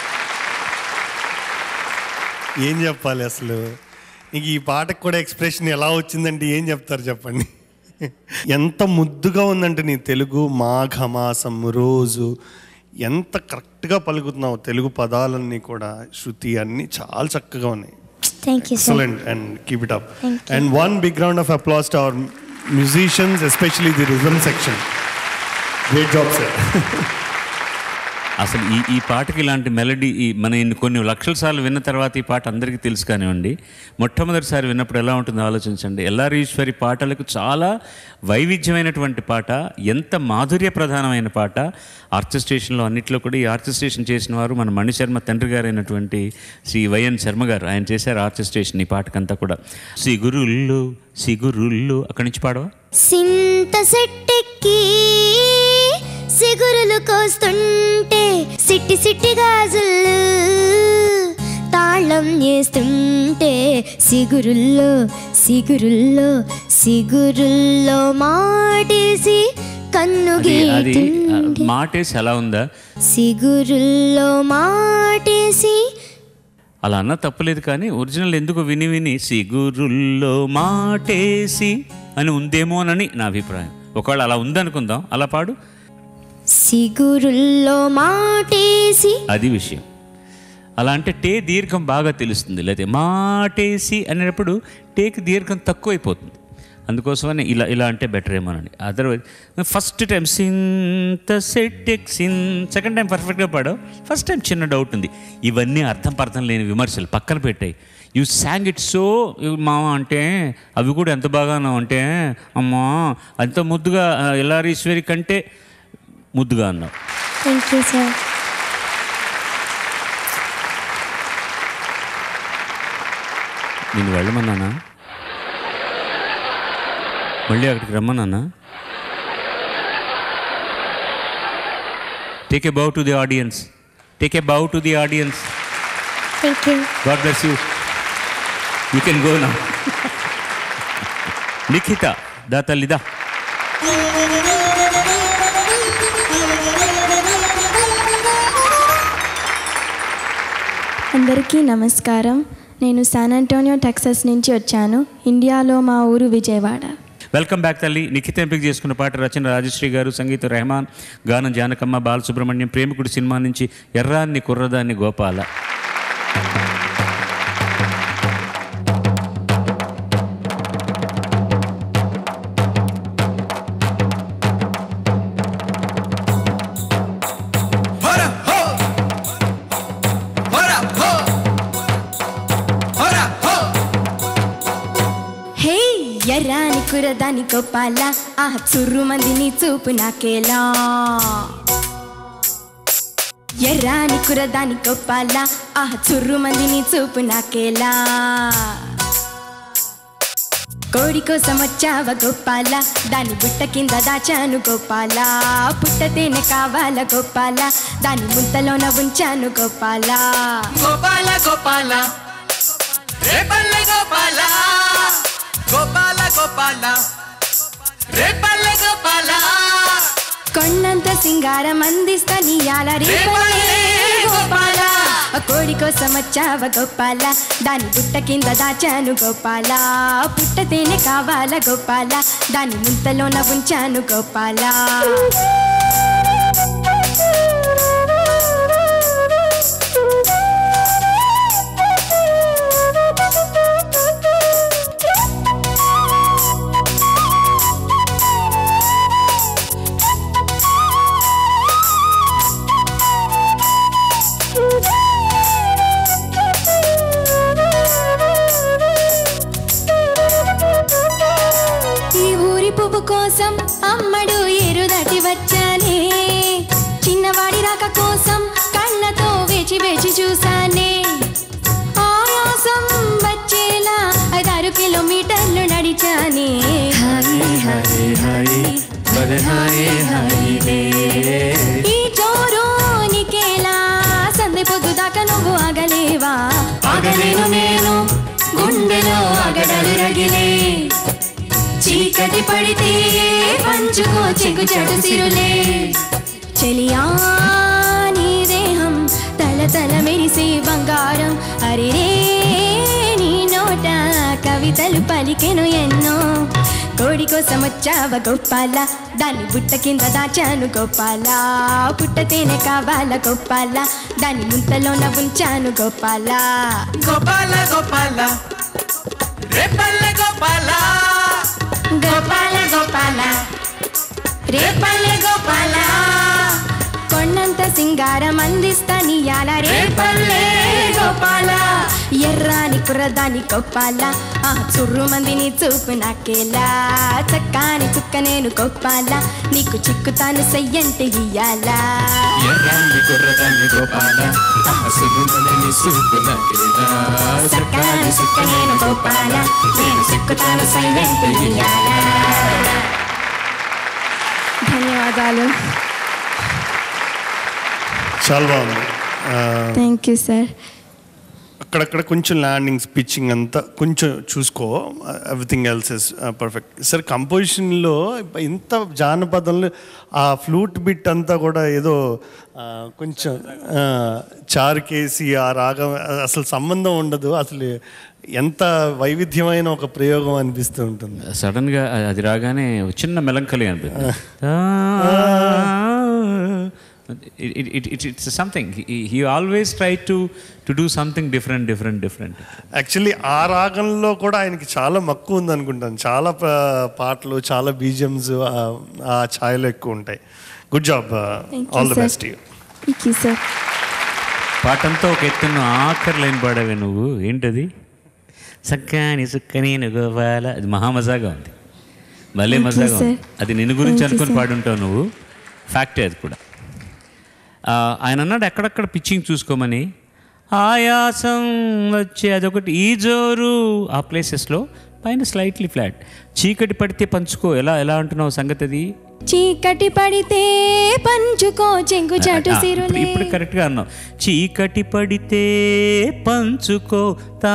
ఏం చెప్పాలి అసలు నీకు ఈ పాటకు కూడా ఎక్స్ప్రెషన్ ఎలా వచ్చిందంటే ఏం చెప్తారు చెప్పండి ఎంత ముద్దుగా ఉందంటే నీ తెలుగు మాఘమాసం రోజు ఎంత కరెక్ట్గా పలుకుతున్నావు తెలుగు పదాలన్నీ కూడా శృతి అన్నీ చాలా చక్కగా ఉన్నాయి thank you sir excellent and keep it up Thank you. And one big round of applause to our musicians especially the rhythm section great job sir అసలు ఈ ఈ పాటకి ఇలాంటి మెలడీ ఈ మన ఇన్ని కొన్ని లక్షల సార్లు విన్న తర్వాత ఈ పాట అందరికీ తెలుసు కానివ్వండి మొట్టమొదటిసారి విన్నప్పుడు ఎలా ఉంటుందో ఆలోచించండి ఎల్ఆర్ ఈశ్వరి పాటలకు చాలా వైవిధ్యమైనటువంటి పాట ఎంత మాధుర్య ప్రధానమైన పాట ఆర్కెస్ట్రేషన్లో అన్నిట్లో కూడా ఈ ఆర్కెస్ట్రేషన్ చేసిన వారు మన మణిశర్మ తండ్రి గారైనటువంటి శ్రీ వైఎన్ శర్మ గారు ఆయన చేశారు ఆర్కెస్ట్రేషన్ ఈ పాటకంతా కూడా సిగురుల్లు సిగురుల్లు అక్కడి నుంచి పాడవా సింత సెట్టెక్కి సిగురులు కోస్తుంటే సిట్టి సిట్టి గాజులు తాళం వేస్తుంటే సిగురుల్లో సిగురుల్లో సిగురుల్లో మాటేసి కన్ను అది అది ఆ, గీటిండే మాటేసి ఎలా ఉందా సిగురుల్లో మాటేసి అలా అన్న తప్పలేదు కానీ ఒరిజినల్ ఎందుకు విని విని సిగురుల్లో మాటేసి అని ఉందేమోనని నా అభిప్రాయం ఒకవేళ అలా ఉందనుకుందాం అలా పాడు సిగురుల్లో మాటేసి అది విషయం అలా అంటే టే దీర్ఘం బాగా తెలుస్తుంది లేకపోతే మాటేసి అనేటప్పుడు టేకి దీర్ఘం తక్కువైపోతుంది అందుకోసమని ఇలా ఇలా అంటే బెటర్ ఏమోనండి అదర్వైజ్ ఫస్ట్ టైం సింత సెట్టెక్ సిన్ సెకండ్ టైం పర్ఫెక్ట్గా పాడావు ఫస్ట్ టైం చిన్న డౌట్ ఉంది ఇవన్నీ అర్థం పర్థం లేని విమర్శలు పక్కన పెట్టాయి యూ శాంగ్ ఇట్ సో మామ అంటే అవి కూడా ఎంత బాగానో అంటే అమ్మా అంత ముద్దుగా ఎల్లారీశ్వరి కంటే ముద్దుగా అన్నావు థ్యాంక్ యూ సార్ నేను వెళ్ళమన్నానా మళ్ళీ అక్కడికి రమ్మన్నానా take a bow to the audience take a bow to the audience thank you God bless you you can go నా నిఖిత దా తల్లిదా అందరికీ నమస్కారం నేను శాన్ అంటోనియో టెక్సస్ నుంచి వచ్చాను ఇండియాలో మా ఊరు విజయవాడ వెల్కమ్ బ్యాక్ తల్లి నిఖిత ఎంపిక చేసుకున్న పాట రచన రాజశ్రీ గారు సంగీత రెహమాన్ గానం జానకమ్మ బాలసుబ్రహ్మణ్యం ప్రేమికుడు సినిమా నుంచి ఎర్రాన్ని కుర్రదాన్ని గోపాల హే ఎర్రాని కురదాని గోపాల ఆ చుర్రు మందిని చూపు నాకేలా ఎర్రాని కురదాని గోపాల ఆ చుర్రు మందిని చూపు నాకేలా కోడి కోసం వచ్చావ గోపాల దాని బుట్ట కింద దాచాను గోపాల పుట్ట తేనె కావాల గోపాల దాని ముంతలోన ఉంచాను గోపాల గోపాల గోపాల రేపల్లె గోపాల గోపాల గోపాల రేపల్లె గోపాల కొండంత సింగారం అందిస్తా నీయాల రేపల్లే గోపాల ఆ కోడి కోసం వచ్చావ గోపాల దాని బుట్ట కింద దాచాను గోపాల పుట్ట తేనె కావాల గోపాల దాని ముంతలోన ఉంచాను గోపాల ఈ ఊరి పువ్వు కోసం అమ్మడు ఎరుదటి వచ్చానే చిన్నవాడి రాక కోసం కళ్ళతో వేచి వేచి చూసానే ఆయాసం వచ్చేలా ఐదారు కిలోమీటర్లు నడిచానే ఈ జోరు నీకేలా సందే పొద్దు దాకా నువ్వు ఆగలేవా ఆగలేను నేను గుండెలో ఆగడలు రగిలే చీకటి పడితే పంచుకో చెగు చెడు సిరులే చెలియా నీ దేహం తల తల మెరిసే బంగారం అరిరే నీ నోట కవితలు పలికెను ఎన్నో కోడి కోసం వచ్చావ గోపాల దాన్ని బుట్ట కింద దాచాను గోపాల పుట్ట తేనె కావాల గోపాల దాని ముంతలోన ఉంచాను గోపాల గోపాల గోపాల రేపల్లె గోపాల గోపాల గోపాల రేపల్లె గోపాల కొండంత సింగారం అందిస్తా నీయాల రేపల్లె గోపాల ఎర్రాని కుర్రదాని గోపాల ఆ చుర్రు మందిని చూపు నాకేలా చక్కాని చుక్క నేను గోపాల నీకు చిక్కుతాను సయ్యంటే ఇయ్యాలా ఎర్రాన్ని కుర్రదాన్ని గోపాల సుగుణని సూపునకేదా చక్కాని చుక్క నేను గోపాల నేను చిక్కుతాను సయ్యంటే ఇయ్యాలా ధన్యవాదాలు చాలా బాగుంది ఆ, థ్యాంక్ యూ సార్ అక్కడక్కడ కొంచెం ల్యాండింగ్స్ పిచ్చింగ్ అంతా కొంచెం చూసుకో everything else is perfect sir కంపోజిషన్లో ఇంత జానపదంలో ఆ ఫ్లూట్ బిట్ అంతా కూడా ఏదో ఆ, కొంచెం ఆ, చారుకేసి ఆ రాగం అసలు సంబంధం ఉండదు అసలు ఎంత వైవిధ్యమైన ఒక ప్రయోగం అనిపిస్తూ ఉంటుంది సడన్గా అది రాగానే ఒక చిన్న మెలంకలి అనిపిస్తుంది it's something he always try to to do something different different different actually ఆ రాగంలో కూడా ఆయనకి చాలా మక్కువ ఉంది అనుకుంటాను చాలా ప- పాటలు చాలా బీజిఎమ్స్ ఆ ఛాయలు ఎక్కువ ఉంటాయి good job Thank you, all the sir. Best you thank you sir పాటంతా ఒక ఎత్తున్న ఆఖరి లైన్ పాడావే నువ్వు ఏంటది సక్కని సుక్కని గోపాల అది మహామజాగా ఉంది భలే Thank you, మజాగా ఉంది sir. అది నిన్ను గురించి Thank you, అనుకుని sir. పాడుంటావు నువ్వు ఫ్యాక్టే అది కూడా ఆ, ఆయన అన్నాడు ఎక్కడెక్కడ పిచ్చింగ్ చూసుకోమని ఆయాసం వచ్చే అదొకటి ఈ జోరు ఆ ప్లేసెస్లో పైన స్లైట్లీ ఫ్లాట్ చీకటి పడితే పంచుకో ఎలా ఎలా అంటున్నావు సంగతి అది చీకటి పడితే పంచుకో చెంగు చాటు ఆ, ఇప్పుడు- సిరులే ఇప్పుడు కరెక్ట్గా అన్నావు చీకటి పడితే పంచుకో తా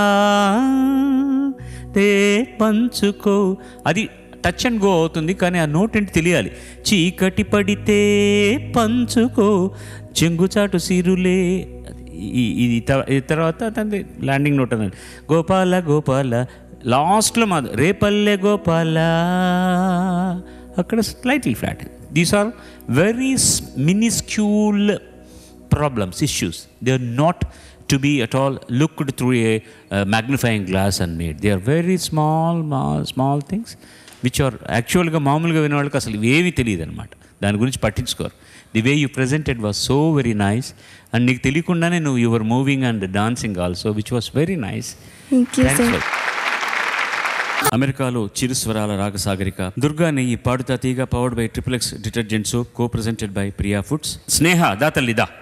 తే పంచుకో అది టచ్ అండ్ గో అవుతుంది కానీ ఆ నోట్ ఏంటి తెలియాలి చీకటి పడితే పంచుకో చెంగుచాటు సిరులే ఈ- ఇది త- ఈ తర్వాత తంది ల్యాండింగ్ నోట్ అన్నది గోపాల గోపాల లాస్ట్లో మా రేపల్లె గోపాల అక్కడ slightly flat these are very minuscule problems, issues. They are not to be at all looked through a uh, magnifying glass and made. They are very small, ma- small things which are యాక్చువల్గా మామూలుగా వినే వాళ్ళకి అసలు ఏవి తెలియదు అనమాట దాని గురించి పట్టించుకోరు the way you presented was so very nice and నీకు తెలియకుండానే నువ్వు your moving and dancing also which was very nice Thank you, sir. అమెరికాలో చిరుస్వరాల రాగసాగరిక దుర్గా నెయ్యి Padutha Theeyaga powered by triple X detergent soap co presented by Priya foods Sneha దా తల్లి దా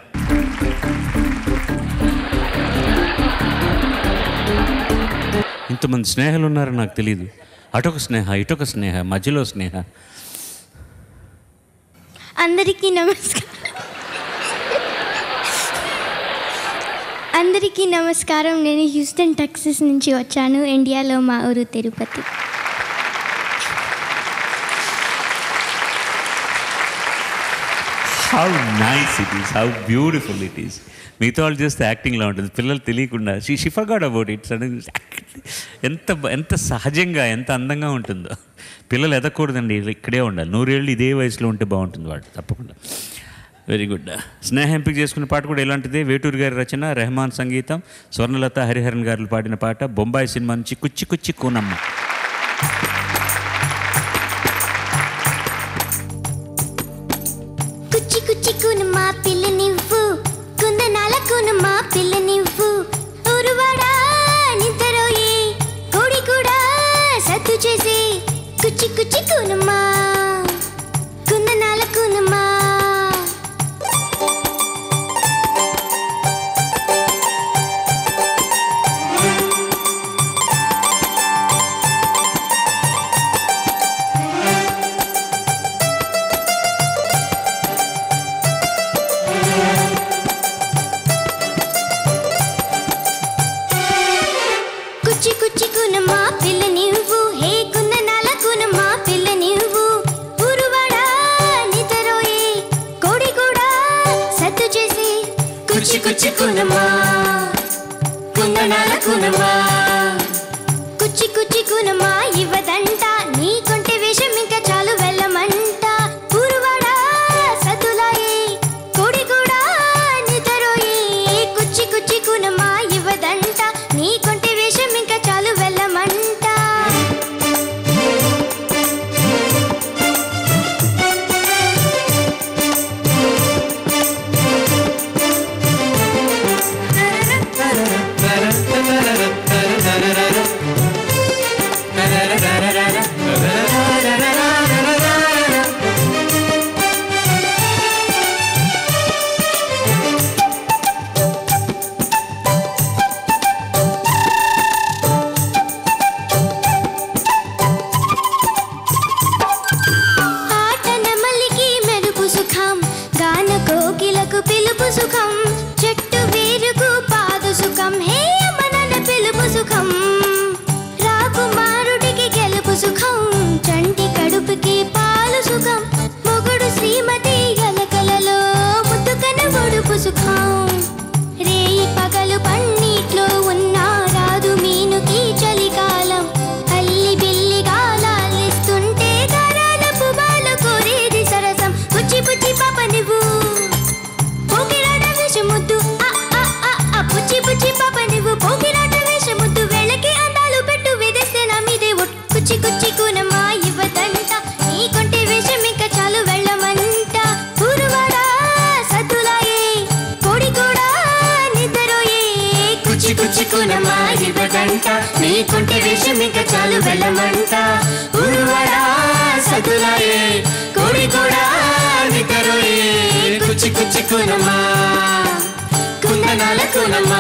ఇంతమంది స్నేహాలు ఉన్నారని నాకు తెలియదు అటొక స్నేహ ఇటొక స్నేహ మధ్యలో స్నేహ అందరికీ నమస్కారం అందరికీ నమస్కారం నేను హ్యూస్టన్ టెక్సస్ నుంచి వచ్చాను ఇండియాలో మా ఊరు Tirupati how nice it is how beautiful it is మిగతా వాళ్ళు చేస్తే యాక్టింగ్లో ఉంటుంది పిల్లలు తెలియకుండా she forgot about it sudden ఎంత బ- ఎంత సహజంగా ఎంత అందంగా ఉంటుందో పిల్లలు ఎదగకూడదండి ఇక్కడే ఉండాలి నూరేళ్ళు ఇదే వయసులో ఉంటే బాగుంటుంది వాడు తప్పకుండా వెరీ గుడ్ స్నేహ ఎంపిక చేసుకున్న పాట కూడా ఎలాంటిదే వేటూరు గారి రచన రెహమాన్ సంగీతం స్వర్ణలత హరిహరన్ గారు పాడిన పాట బొంబాయి సినిమా నుంచి కుచ్చి కుచ్చి కూనమ్మ కుచ్చి కుచ్చి కూను మా పిల్ల నివ్వు కుందనాల కూను మా పిల్ల నివ్వు ఊరువాడా నిద్రపోయి కోడి కూడా సత్తు చేసి కుచ్చి కుచ్చి కూనుమా కుందనాల కూనుమా కుచ్చి కుచ్చి కూనమా పిల్ల నీవు హే కుందనాల కూనమా పిల్ల నీవు ఊరువాడా నిద్రపోయి కోడి కూడా సత్తు చేసి కుచ్చి కుచ్చి కూనమా కుందనాల కూనమా కుచ్చి కుచ్చి కూనమా ఇవ్వదంట నీ కొంటె వేషం ఇంకా చాలు వెళ్ళమంట ఊరువాడా సతులాయి కోడి కూడా నిద్రోయి కుచ్చి కుచ్చి కూనమా ఇవ్వదంట నీ కొంటె వేషం ఇంకా చాలు వెళ్ళమంట ఆటన మల్లికి మెరుపు సుఖం గాన కోకిలకు పిలుపు సుఖం చెట్టు వేరుకు పాదు సుఖం హే మనన పిలుపు సుఖం రాకుమారుడికి గెలుపు సుఖం చంటి కడుపుకి పాలు సుఖం మొగుడు శ్రీమతి గలకలలో ముద్దుకన ఒడుపు సుఖం రేయి పగలు పన్నీట్లో ఉన్న రాదు మీనుకి చలికాలం అల్లి బిల్లి గాలాలిస్తుంటే గారాలపు బాల కోరేది సరసం పుచ్చి పుచ్చి పాప నువ్వు పోకిరాట వేషముద్దు ఆ, ఆ, ఆ, ఆ, పుచ్చి పుచ్చి పాప నువ్వు పోకిరాట వేషముద్దు వేళకి అందాలు పెట్టు వేదేస్తే నా మీదే ఒట్టు కుచ్చి కుచ్చి కూనమా ఇవ్వదంట నీ కొంటే వేషం ఇంకా చాలు వెళ్ళమంట ఊరువాడా సద్దులాయే కోడి కూడా నిద్రోయే కుచ్చి కుచ్చి కూనమా ఇవ్వదంట నీ కొంటే వేషం ఇంకా చాలు వెళ్ళమంట ఊరువాడా సద్దులాయే కోడి కూడా నిద్రోయే కుచ్చి కుచ్చి కూనమా కుందనాల కూనమ్మ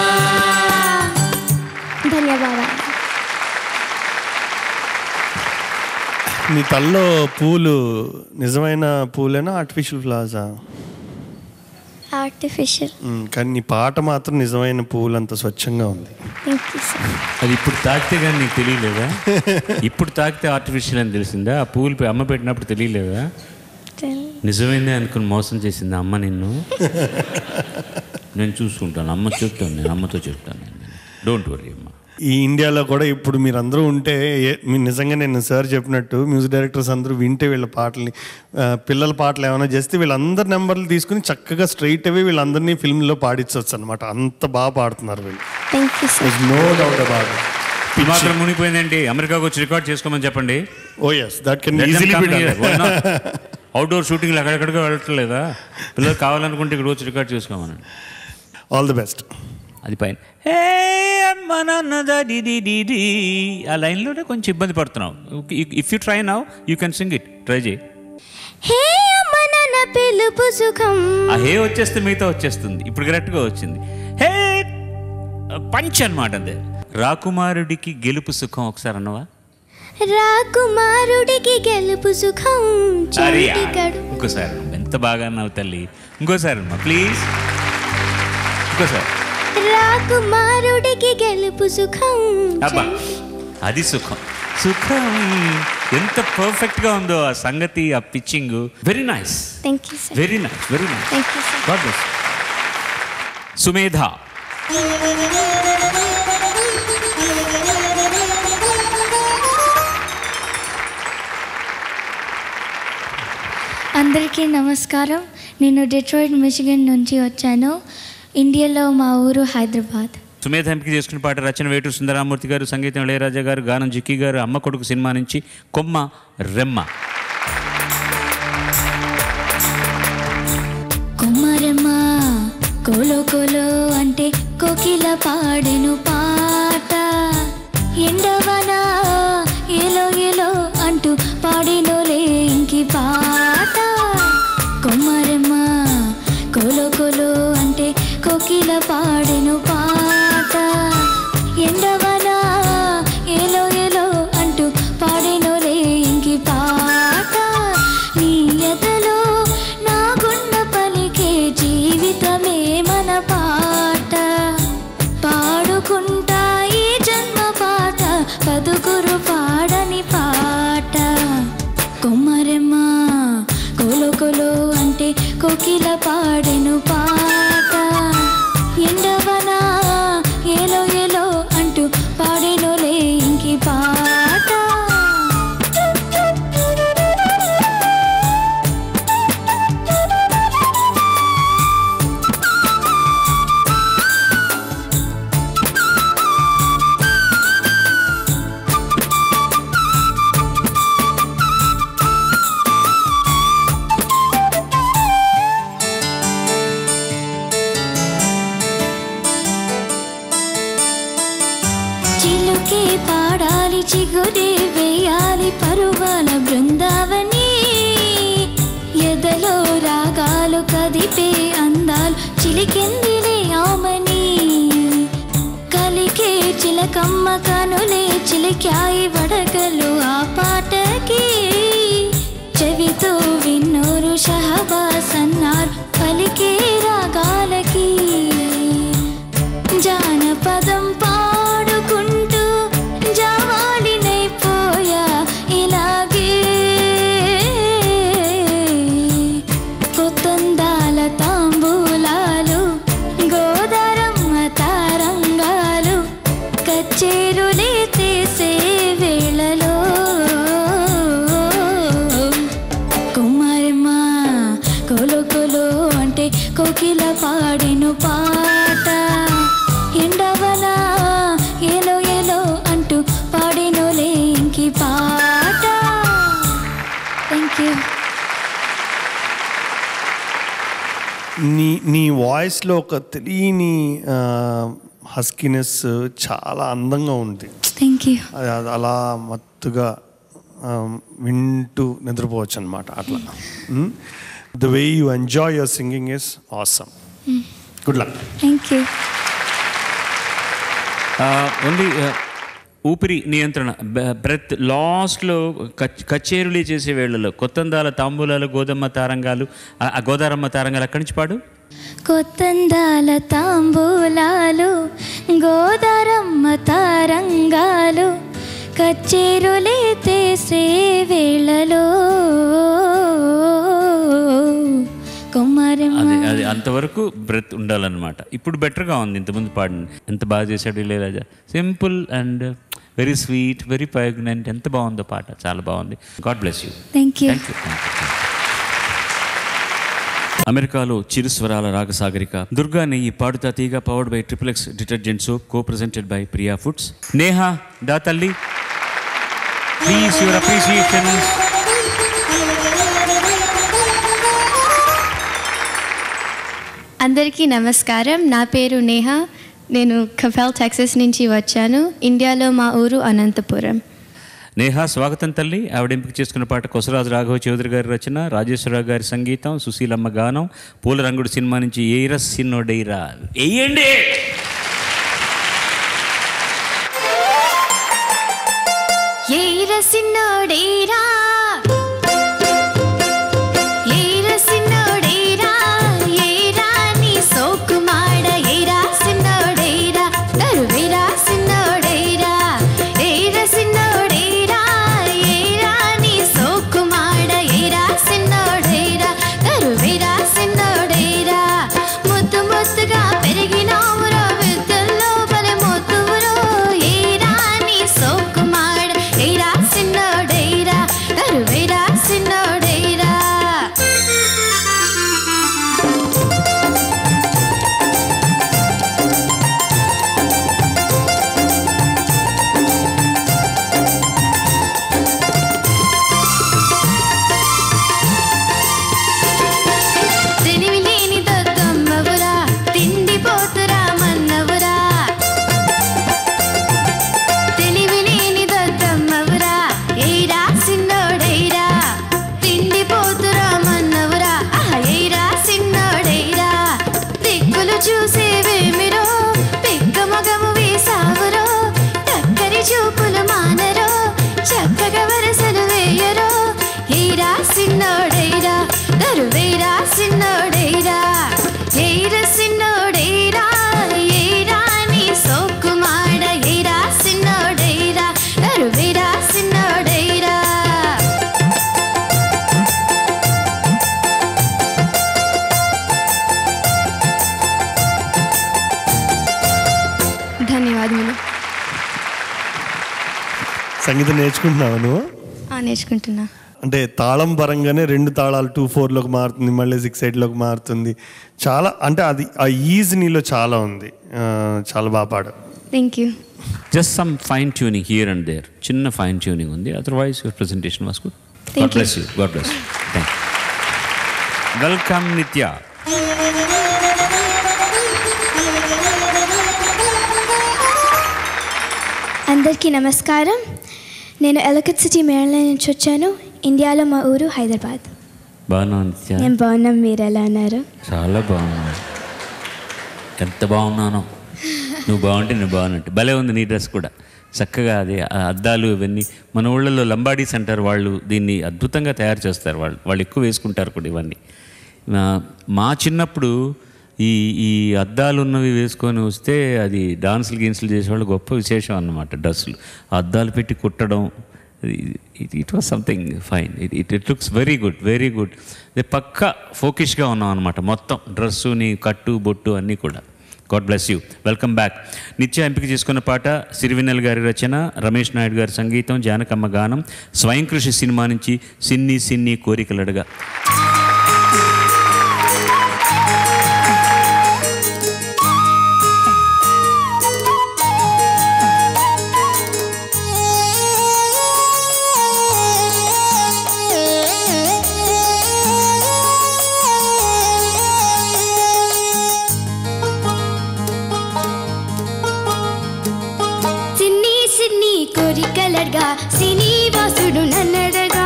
ధన్యవాదాలు నీ తల్లో పూలు నిజమైన పూలేనా ఆర్టిఫిషియల్ ఫ్లవర్సా ఆర్టిఫిషియల్ మ్మ్. కానీ నీ పాట మాత్రం నిజమైన పూలు అంత స్వచ్ఛంగా ఉంది థ్యాంక్ యూ సార్ అది ఇప్పుడు తాకితే కానీ నీకు తెలియలేదా ఇప్పుడు తాకితే ఆర్టిఫిషియల్ అని తెలిసిందా ఆ పూలు పె- అమ్మ పెట్టినప్పుడు తెలియలేదా నిజమైందే అనుకుని మోసం చేసింది అమ్మ నిన్ను నేను చూసుకుంటాను అమ్మ చెప్తాను నేను అమ్మతో చెప్తాను డోంట్ వరీ అమ్మ ఈ ఇండియాలో కూడా ఇప్పుడు మీరు అందరూ ఉంటే ఏ- మీ నిజంగా నేను సార్ చెప్పినట్టు మ్యూజిక్ డైరెక్టర్స్ అందరూ వింటే వీళ్ళ పాటల్ని ఆ, పిల్లల పాటలు ఏమైనా చేస్తే వీళ్ళందరి నెంబర్లు తీసుకుని చక్కగా స్ట్రైట్ అవే వీళ్ళందరినీ ఫిల్మ్లో పాడించవచ్చు అనమాట అంత బాగా పాడుతున్నారు వీళ్ళు thank you sir no doubt about ఈ మాత్రం మునిగిపోయిందండి అమెరికాకు వచ్చి రికార్డ్ చేసుకోమని చెప్పండి oh yes that can easily be done outdoor షూటింగ్లు అక్కడెక్కడికో వెళ్ళట్లేదా పిల్లలు కావాలనుకుంటే ఇక్కడ వచ్చి రికార్డ్ చేసుకోమనండి ఆల్ ది బెస్ట్ అది పైన హే అమ్మ నాన్న డాడీ డి డి డి. ఆ లైన్లోనే కొంచెం ఇబ్బంది పడుతున్నావు if you try now you can sing it try చేయి హే అమ్మ నాన్న పిలుపు సుఖం ఆ హే వచ్చేస్తే మిగతా వచ్చేస్తుంది ఇప్పుడు కరెక్ట్గా వచ్చింది హే పంచ్ అనమాట అదే రాకుమారుడికి గెలుపు సుఖం ఒకసారి అన్నవా రాకుమారుడికి గెలుపు సుఖం అరే చంటి కడు ఇంకోసారి అన్నమ్మా. ఎంత బాగా అన్నావు తల్లి ఇంకోసారి అమ్మా ప్లీజ్ ఇంకోసారి రాకుమారుడికి గెలుపు సుఖం అబ్బా అది సుఖం సుఖం ఎంత పర్ఫెక్ట్ గా ఉందో ఆ సంగతి ఆ pitching very nice thank you sir very nice very nice thank you sir God bless Sumedha అందరికీ నమస్కారం నేను డెట్రాయిడ్ మిచిగన్ నుంచి వచ్చాను ఇండియాలో మా ఊరు హైదరాబాద్ సుమేధ ఎంపిక చేసుకున్న పాట రచన వేటూరు సుందరామూర్తి గారు సంగీతం ఇళయరాజా గారు గానం జిక్కి గారు అమ్మ కొడుకు సినిమా నుంచి కొమ్మ రెమ్మ కొమ్మరమ్మ కోలో కోలో అంటే కోకిల పాడెను పాట ఎండవనా ఏలో ఏలో అంటూ పాడినోలే ఇంకి పాట కొమ్మరమ్మ కోలో కోలో అంటే కోకిల పాడెను పాట ఎండవనా ఏలో ఏలో అంటూ పాడినోలే ఇంకి పాట నీ ఎదలో నా గుండ పలికే జీవితమే మన పాట పాడుకుంటా ఈ జన్మ పాట పదుగురు పాడని పాట కొమ్మరెమ్మ కొలో కొలో అంటే కోకిల పాడెను పాట ఎండవనా ఏలో ఏలో అంటూ పాడెనులే ఇంకి పాట చిలుకే పాడాలి చిగురే వేయాలి పరువాల బృందావని ఎదలో రాగాలు కదిపే అందాలు చిలికెందిలే ఆమని కలికే చిలకమ్మ కనులే చిలికాయి వడగలు ఆ పాటకి చెవితో విన్నోరు షహబాస్ అన్నారు పలికే రాగాలకి జానపదం పాడుకుంటూ జవాలినైపోయా ఇలాగే కొత్తందాల తాంబూలాలు గోదారమ్మ తారంగాలు కచ్చేరులే తీసే వేళలో కుమారమ్మ కొలో కొలో అంటే కోకిల పాడెను పాట ఎండవనా ఏలో ఏలో అంటూ పాడెనులే ఇంకి పాట థ్యాంక్ యూ నీ నీ వాయిస్లో ఒక తెలియని హస్కినెస్ చాలా అందంగా ఉంది థ్యాంక్ యూ అది అది అలా మత్తుగా ఆ, వింటూ నిద్రపోవచ్చు అనమాట అట్లా the way you enjoy your singing is awesome good luck thank you only ఊపిరి నియంత్రణ బ్రెత్ లాస్ట్లో కచేరులు చేసే వేళలో కొత్తందాల తాంబూలాలు గోధుమ తారంగాలు ఆ ఆ గోదారమ్మ తారంగాలు అక్కడి నుంచి పాడు కొత్తందాల తాంబూలాలు గోదారమ్మ తారంగాలు కచ్చేరులే తీసే వేళలో కొమ్మరమ్మ అది అది అంతవరకు బ్రెత్ ఉండాలన్నమాట ఇప్పుడు బెటర్గా ఉంది ఇంతకుముందు పాడింది ఎంత బాగా చేశాడు Ilaiyaraaja simple and very sweet very pregnant ఎంత బాగుందో పాట చాలా బాగుంది God bless you thank you thank you అమెరికాలో చిరుస్వరాల రాగసాగరిక దుర్గా నెయ్యి Padutha Theeyaga powered by triple X detergent soap co presented by Priya foods Neha దా తల్లి ప్లీజ్ యువర్ అప్రిసియేషన్ అందరికీ నమస్కారం నా పేరు నేహ నేను కఫెల్ టెక్సస్ నుంచి వచ్చాను ఇండియాలో మా ఊరు అనంతపురం నేహా స్వాగతం తల్లి ఆవిడ ఎంపిక చేసుకున్న పాట కొసరాజు రాఘవ చౌదరి గారి రచన రాజేశ్వరరావు గారి సంగీతం సుశీలమ్మ గానం పూల రంగుడు సినిమా నుంచి ఏయిరా సిన్నోడైరా వేయండి ఏర సిన్నోడేరా ఏర సిన్నోడేరా ఏరా నీ సోకు మాడ ఏరా సిన్నోడేరా తరువేరా సిన్నోడేరా ఏర సిన్నోడేరా ఏరా నీ సోకు మాడ ఏరా సిన్నోడేరా తరువేరా సిన్నోడేరా ముద్దు ముద్దుగా పెరిగినావురో విద్యల్లో బలె మొత్తువురో ఏరా నీ సోకు మాడ ఏరా సిన్నోడేరా తరువేరా సిన్నోడేరా తెలివి లేని దద్దమ్మవురా తిండి పోతురా మన్నవురా తెలివి లేని దద్దమ్మవురా ఏరా సిన్నోడైరా తిండి పోతురా మన్నవురా ఆహా ఏరా సిన్నోడైరా దిక్కులు చూసేవేమిరో పిక్క మగము వేసావురో టక్కరి చూపులు మానరో చక్కగా వరసలు వేయరో ఏరా సిన్నోడైరా దరువేరా సిన్నోడైరా ఏర సిన్నోడైరా ఏరా నీ సోకు మాడ ఏరా సిన్నోడైరా దరువేరా సిన్నోడైరా ధన్యవాదములు సంగీతం నేర్చుకుంటున్నావు నువ్వు ఆ, నేర్చుకుంటున్నా అంటే తాళం పరంగానే రెండు తాళాలు టూ ఫోర్లోకి మారుతుంది మళ్ళీ సిక్స్ ఎయిట్లోకి మారుతుంది చాలా అంటే అది ఆ ఈజ్ నీలో చాలా ఉంది ఆ, చాలా బాగా పాడు thank you just some fine tuning here and there చిన్న ఫైన్ ట్యూనింగ్ ఉంది otherwise your presentation was good Thank గాడ్ you. Bless you God bless thank you welcome Nithya అందరికీ నమస్కారం నేను ఎలకట్ సిటీ మేరలైన్ నుంచి వచ్చాను ఇండియాలో మా ఊరు హైదరాబాద్ బాగున్నావు నిత్య నేను బాగున్నాం మీరు ఎలా ఉన్నారు చాలా బాగున్నాను ఎంత బాగున్నానో నువ్వు బాగుంటే నువ్వు బాగున్నట్టు భలే ఉంది నీ డ్రెస్ కూడా చక్కగా అది ఆ అద్దాలు ఇవన్నీ మన ఊళ్ళలో లంబాడీస్ అంటారు వాళ్ళు దీన్ని అద్భుతంగా తయారు చేస్తారు వాళ్ళు వాళ్ళు ఎక్కువ వేసుకుంటారు కూడా ఇవన్నీ మా- మా చిన్నప్పుడు ఈ ఈ అద్దాలు ఉన్నవి వేసుకొని వస్తే అది డాన్సులు గీన్సులు చేసేవాళ్ళు గొప్ప విశేషం అన్నమాట డ్రెస్సులు ఆ అద్దాలు పెట్టి కుట్టడం it it was something fine it it it looks very good very good ఇది పక్క ఫోకిష్గా ఉన్నాం అనమాట మొత్తం డ్రెస్సుని కట్టు బొట్టు అన్నీ కూడా God bless you welcome back Nithya ఎంపిక చేసుకున్న పాట సిరివెన్నెల గారి రచన రమేష్ నాయుడు గారి సంగీతం జానకమ్మ గానం స్వయం కృషి సినిమా నుంచి సిన్ని సిన్ని కోరికలడగా సిన్ని సిన్ని కోరికలడ్గా శ్రీనివాసుడు నన్నడగా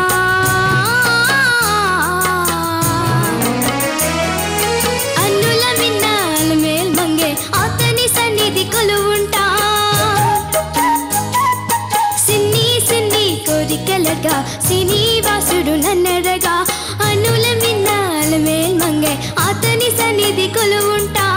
అన్నుల మిన్నాలు మే కొడుకలగా శ్రీనివాసుడు నన్నడగా అనుల మిన్నాల మేల్మంగే అతని సన్నిధి కొలువుంటా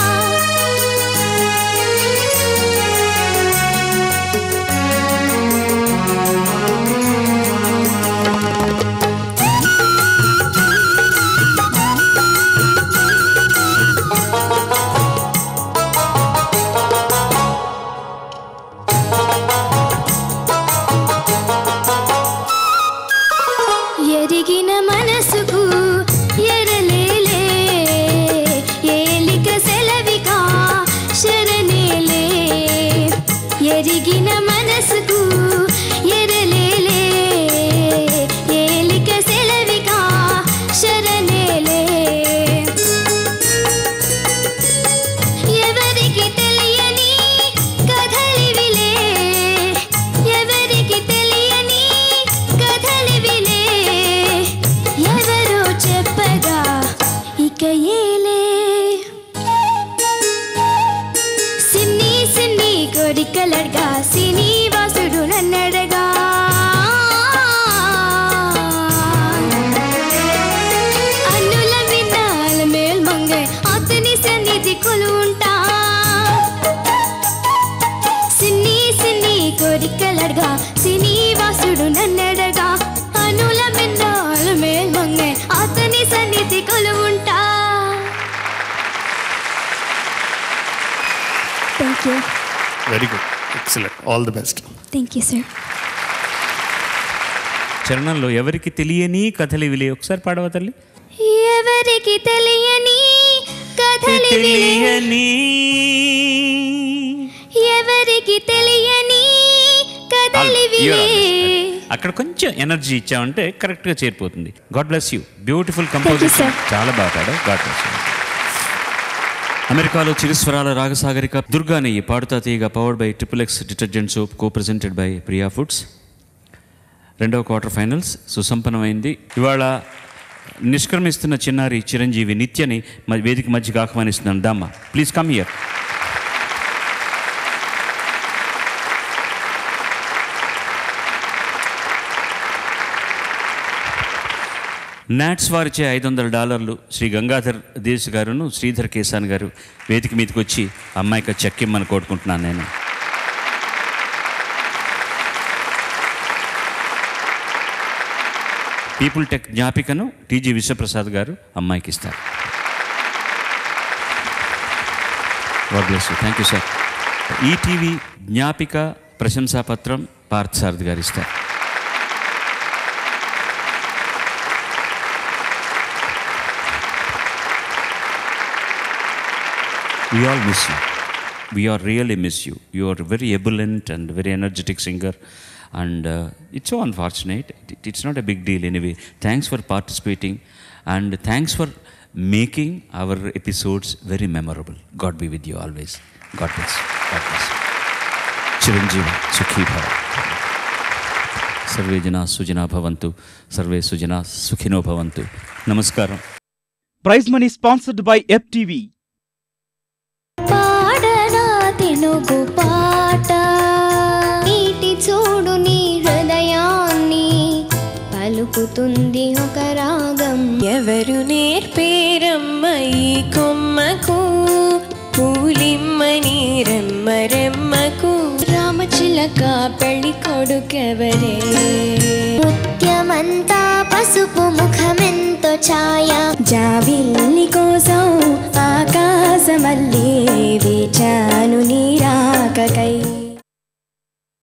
ఎరిగిన మనసుకు ఎరలేలే ఏలిక సెలవిగా శరణేలే ఎరిగిన మనసుకు ఎరలేలే ఏలిక సెలవిగా శరణేలే ఎవరికి తెలియని కథలివిలే ఎవరికి తెలియని కథలివిలే ఎవరో చెప్పగా ఇక ఏలే సిన్ని సిన్ని కోరికలడగా శ్రీనివాసుడు నన్నడగా అన్నుల విన్నాల మేల్మంగే అతని సన్నిధి కొలువుంటా సిన్ని సిన్ని కోరికలడగా శ్రీనివాసుడు నన్నడగా అనుల మిన్నాల మేల్మంగే అతని సన్నిధి కొలువుంటా thank you very good excellent all the best thank you sir చరణంలో ఎవరికి తెలియని కథలు ఇవిలే ఒకసారి పాడవ తల్లి ఎవరికి తెలియని కథలివిలే తెలియని ఎవరికి తెలియని You're కథలివిలే on this. అక్కడ కొంచెం ఎనర్జీ ఇచ్చామంటే కరెక్ట్గా చేరిపోతుంది God bless you beautiful composition చాలా బాగా పాడావు గాడ్ బ్లెస్ యూ అమెరికాలో చిరుస్వరాల రాగసాగరిక Durga Neyyi Padutha Theeyaga powered by triple X detergent soap co presented by Priya foods రెండవ క్వార్టర్ ఫైనల్స్ సుసంపన్నమైంది ఇవాళ నిష్క్రమిస్తున్న చిన్నారి చిరంజీవి నిత్యని మ- వేదిక మధ్యకి ఆహ్వానిస్తున్నాను దామ్మ ప్లీజ్ కమ్ హియర్ నాట్స్ వారిచే ఐదు వందల డాలర్లు శ్రీ గంగాధర్ దేశ్ గారును శ్రీధర్ కేసాన్ గారు వేదిక మీదకి వచ్చి అమ్మాయికి చెక్కిమ్మని కోరుకుంటున్నాను నేను పీపుల్ టెక్ జ్ఞాపికను టీజీ విశ్వప్రసాద్ గారు అమ్మాయికి ఇస్తారు గాడ్ బ్లెస్ యూ థ్యాంక్ యూ సార్ ఈటీవీ జ్ఞాపిక ప్రశంసాపత్రం పార్థ్ సారథి గారు ఇస్తారు we all miss you. We all really miss you. You are very ebullient and very energetic singer, and uh, it's so unfortunate. It- it's not a big deal anyway. Thanks for participating, and thanks for making our episodes very memorable. God be with you always. God bless. God bless. Chiranjeevi సుఖీ భవ survey జనా సుజనా భవంతు survey Sujana సుఖినో భవంతు నమస్కారం prize money sponsored by FTV పాడనా తెనుగు పాట నీటి చూడు నీ హృదయాన్ని పలుకుతుంది ఒక రాగం ఎవరు నేర్పేరమ్మ ఈ కొమ్మకు పూలిమ్మని రెమ్మ రెమ్మకు రామచిలక పెళ్లి కొడుకెవరే ముత్యమంతా పసుపు ముఖమెంతో ఛాయ జాబిల్లి కోసం ఆకాశమల్లే వేచాను నీ రాకకై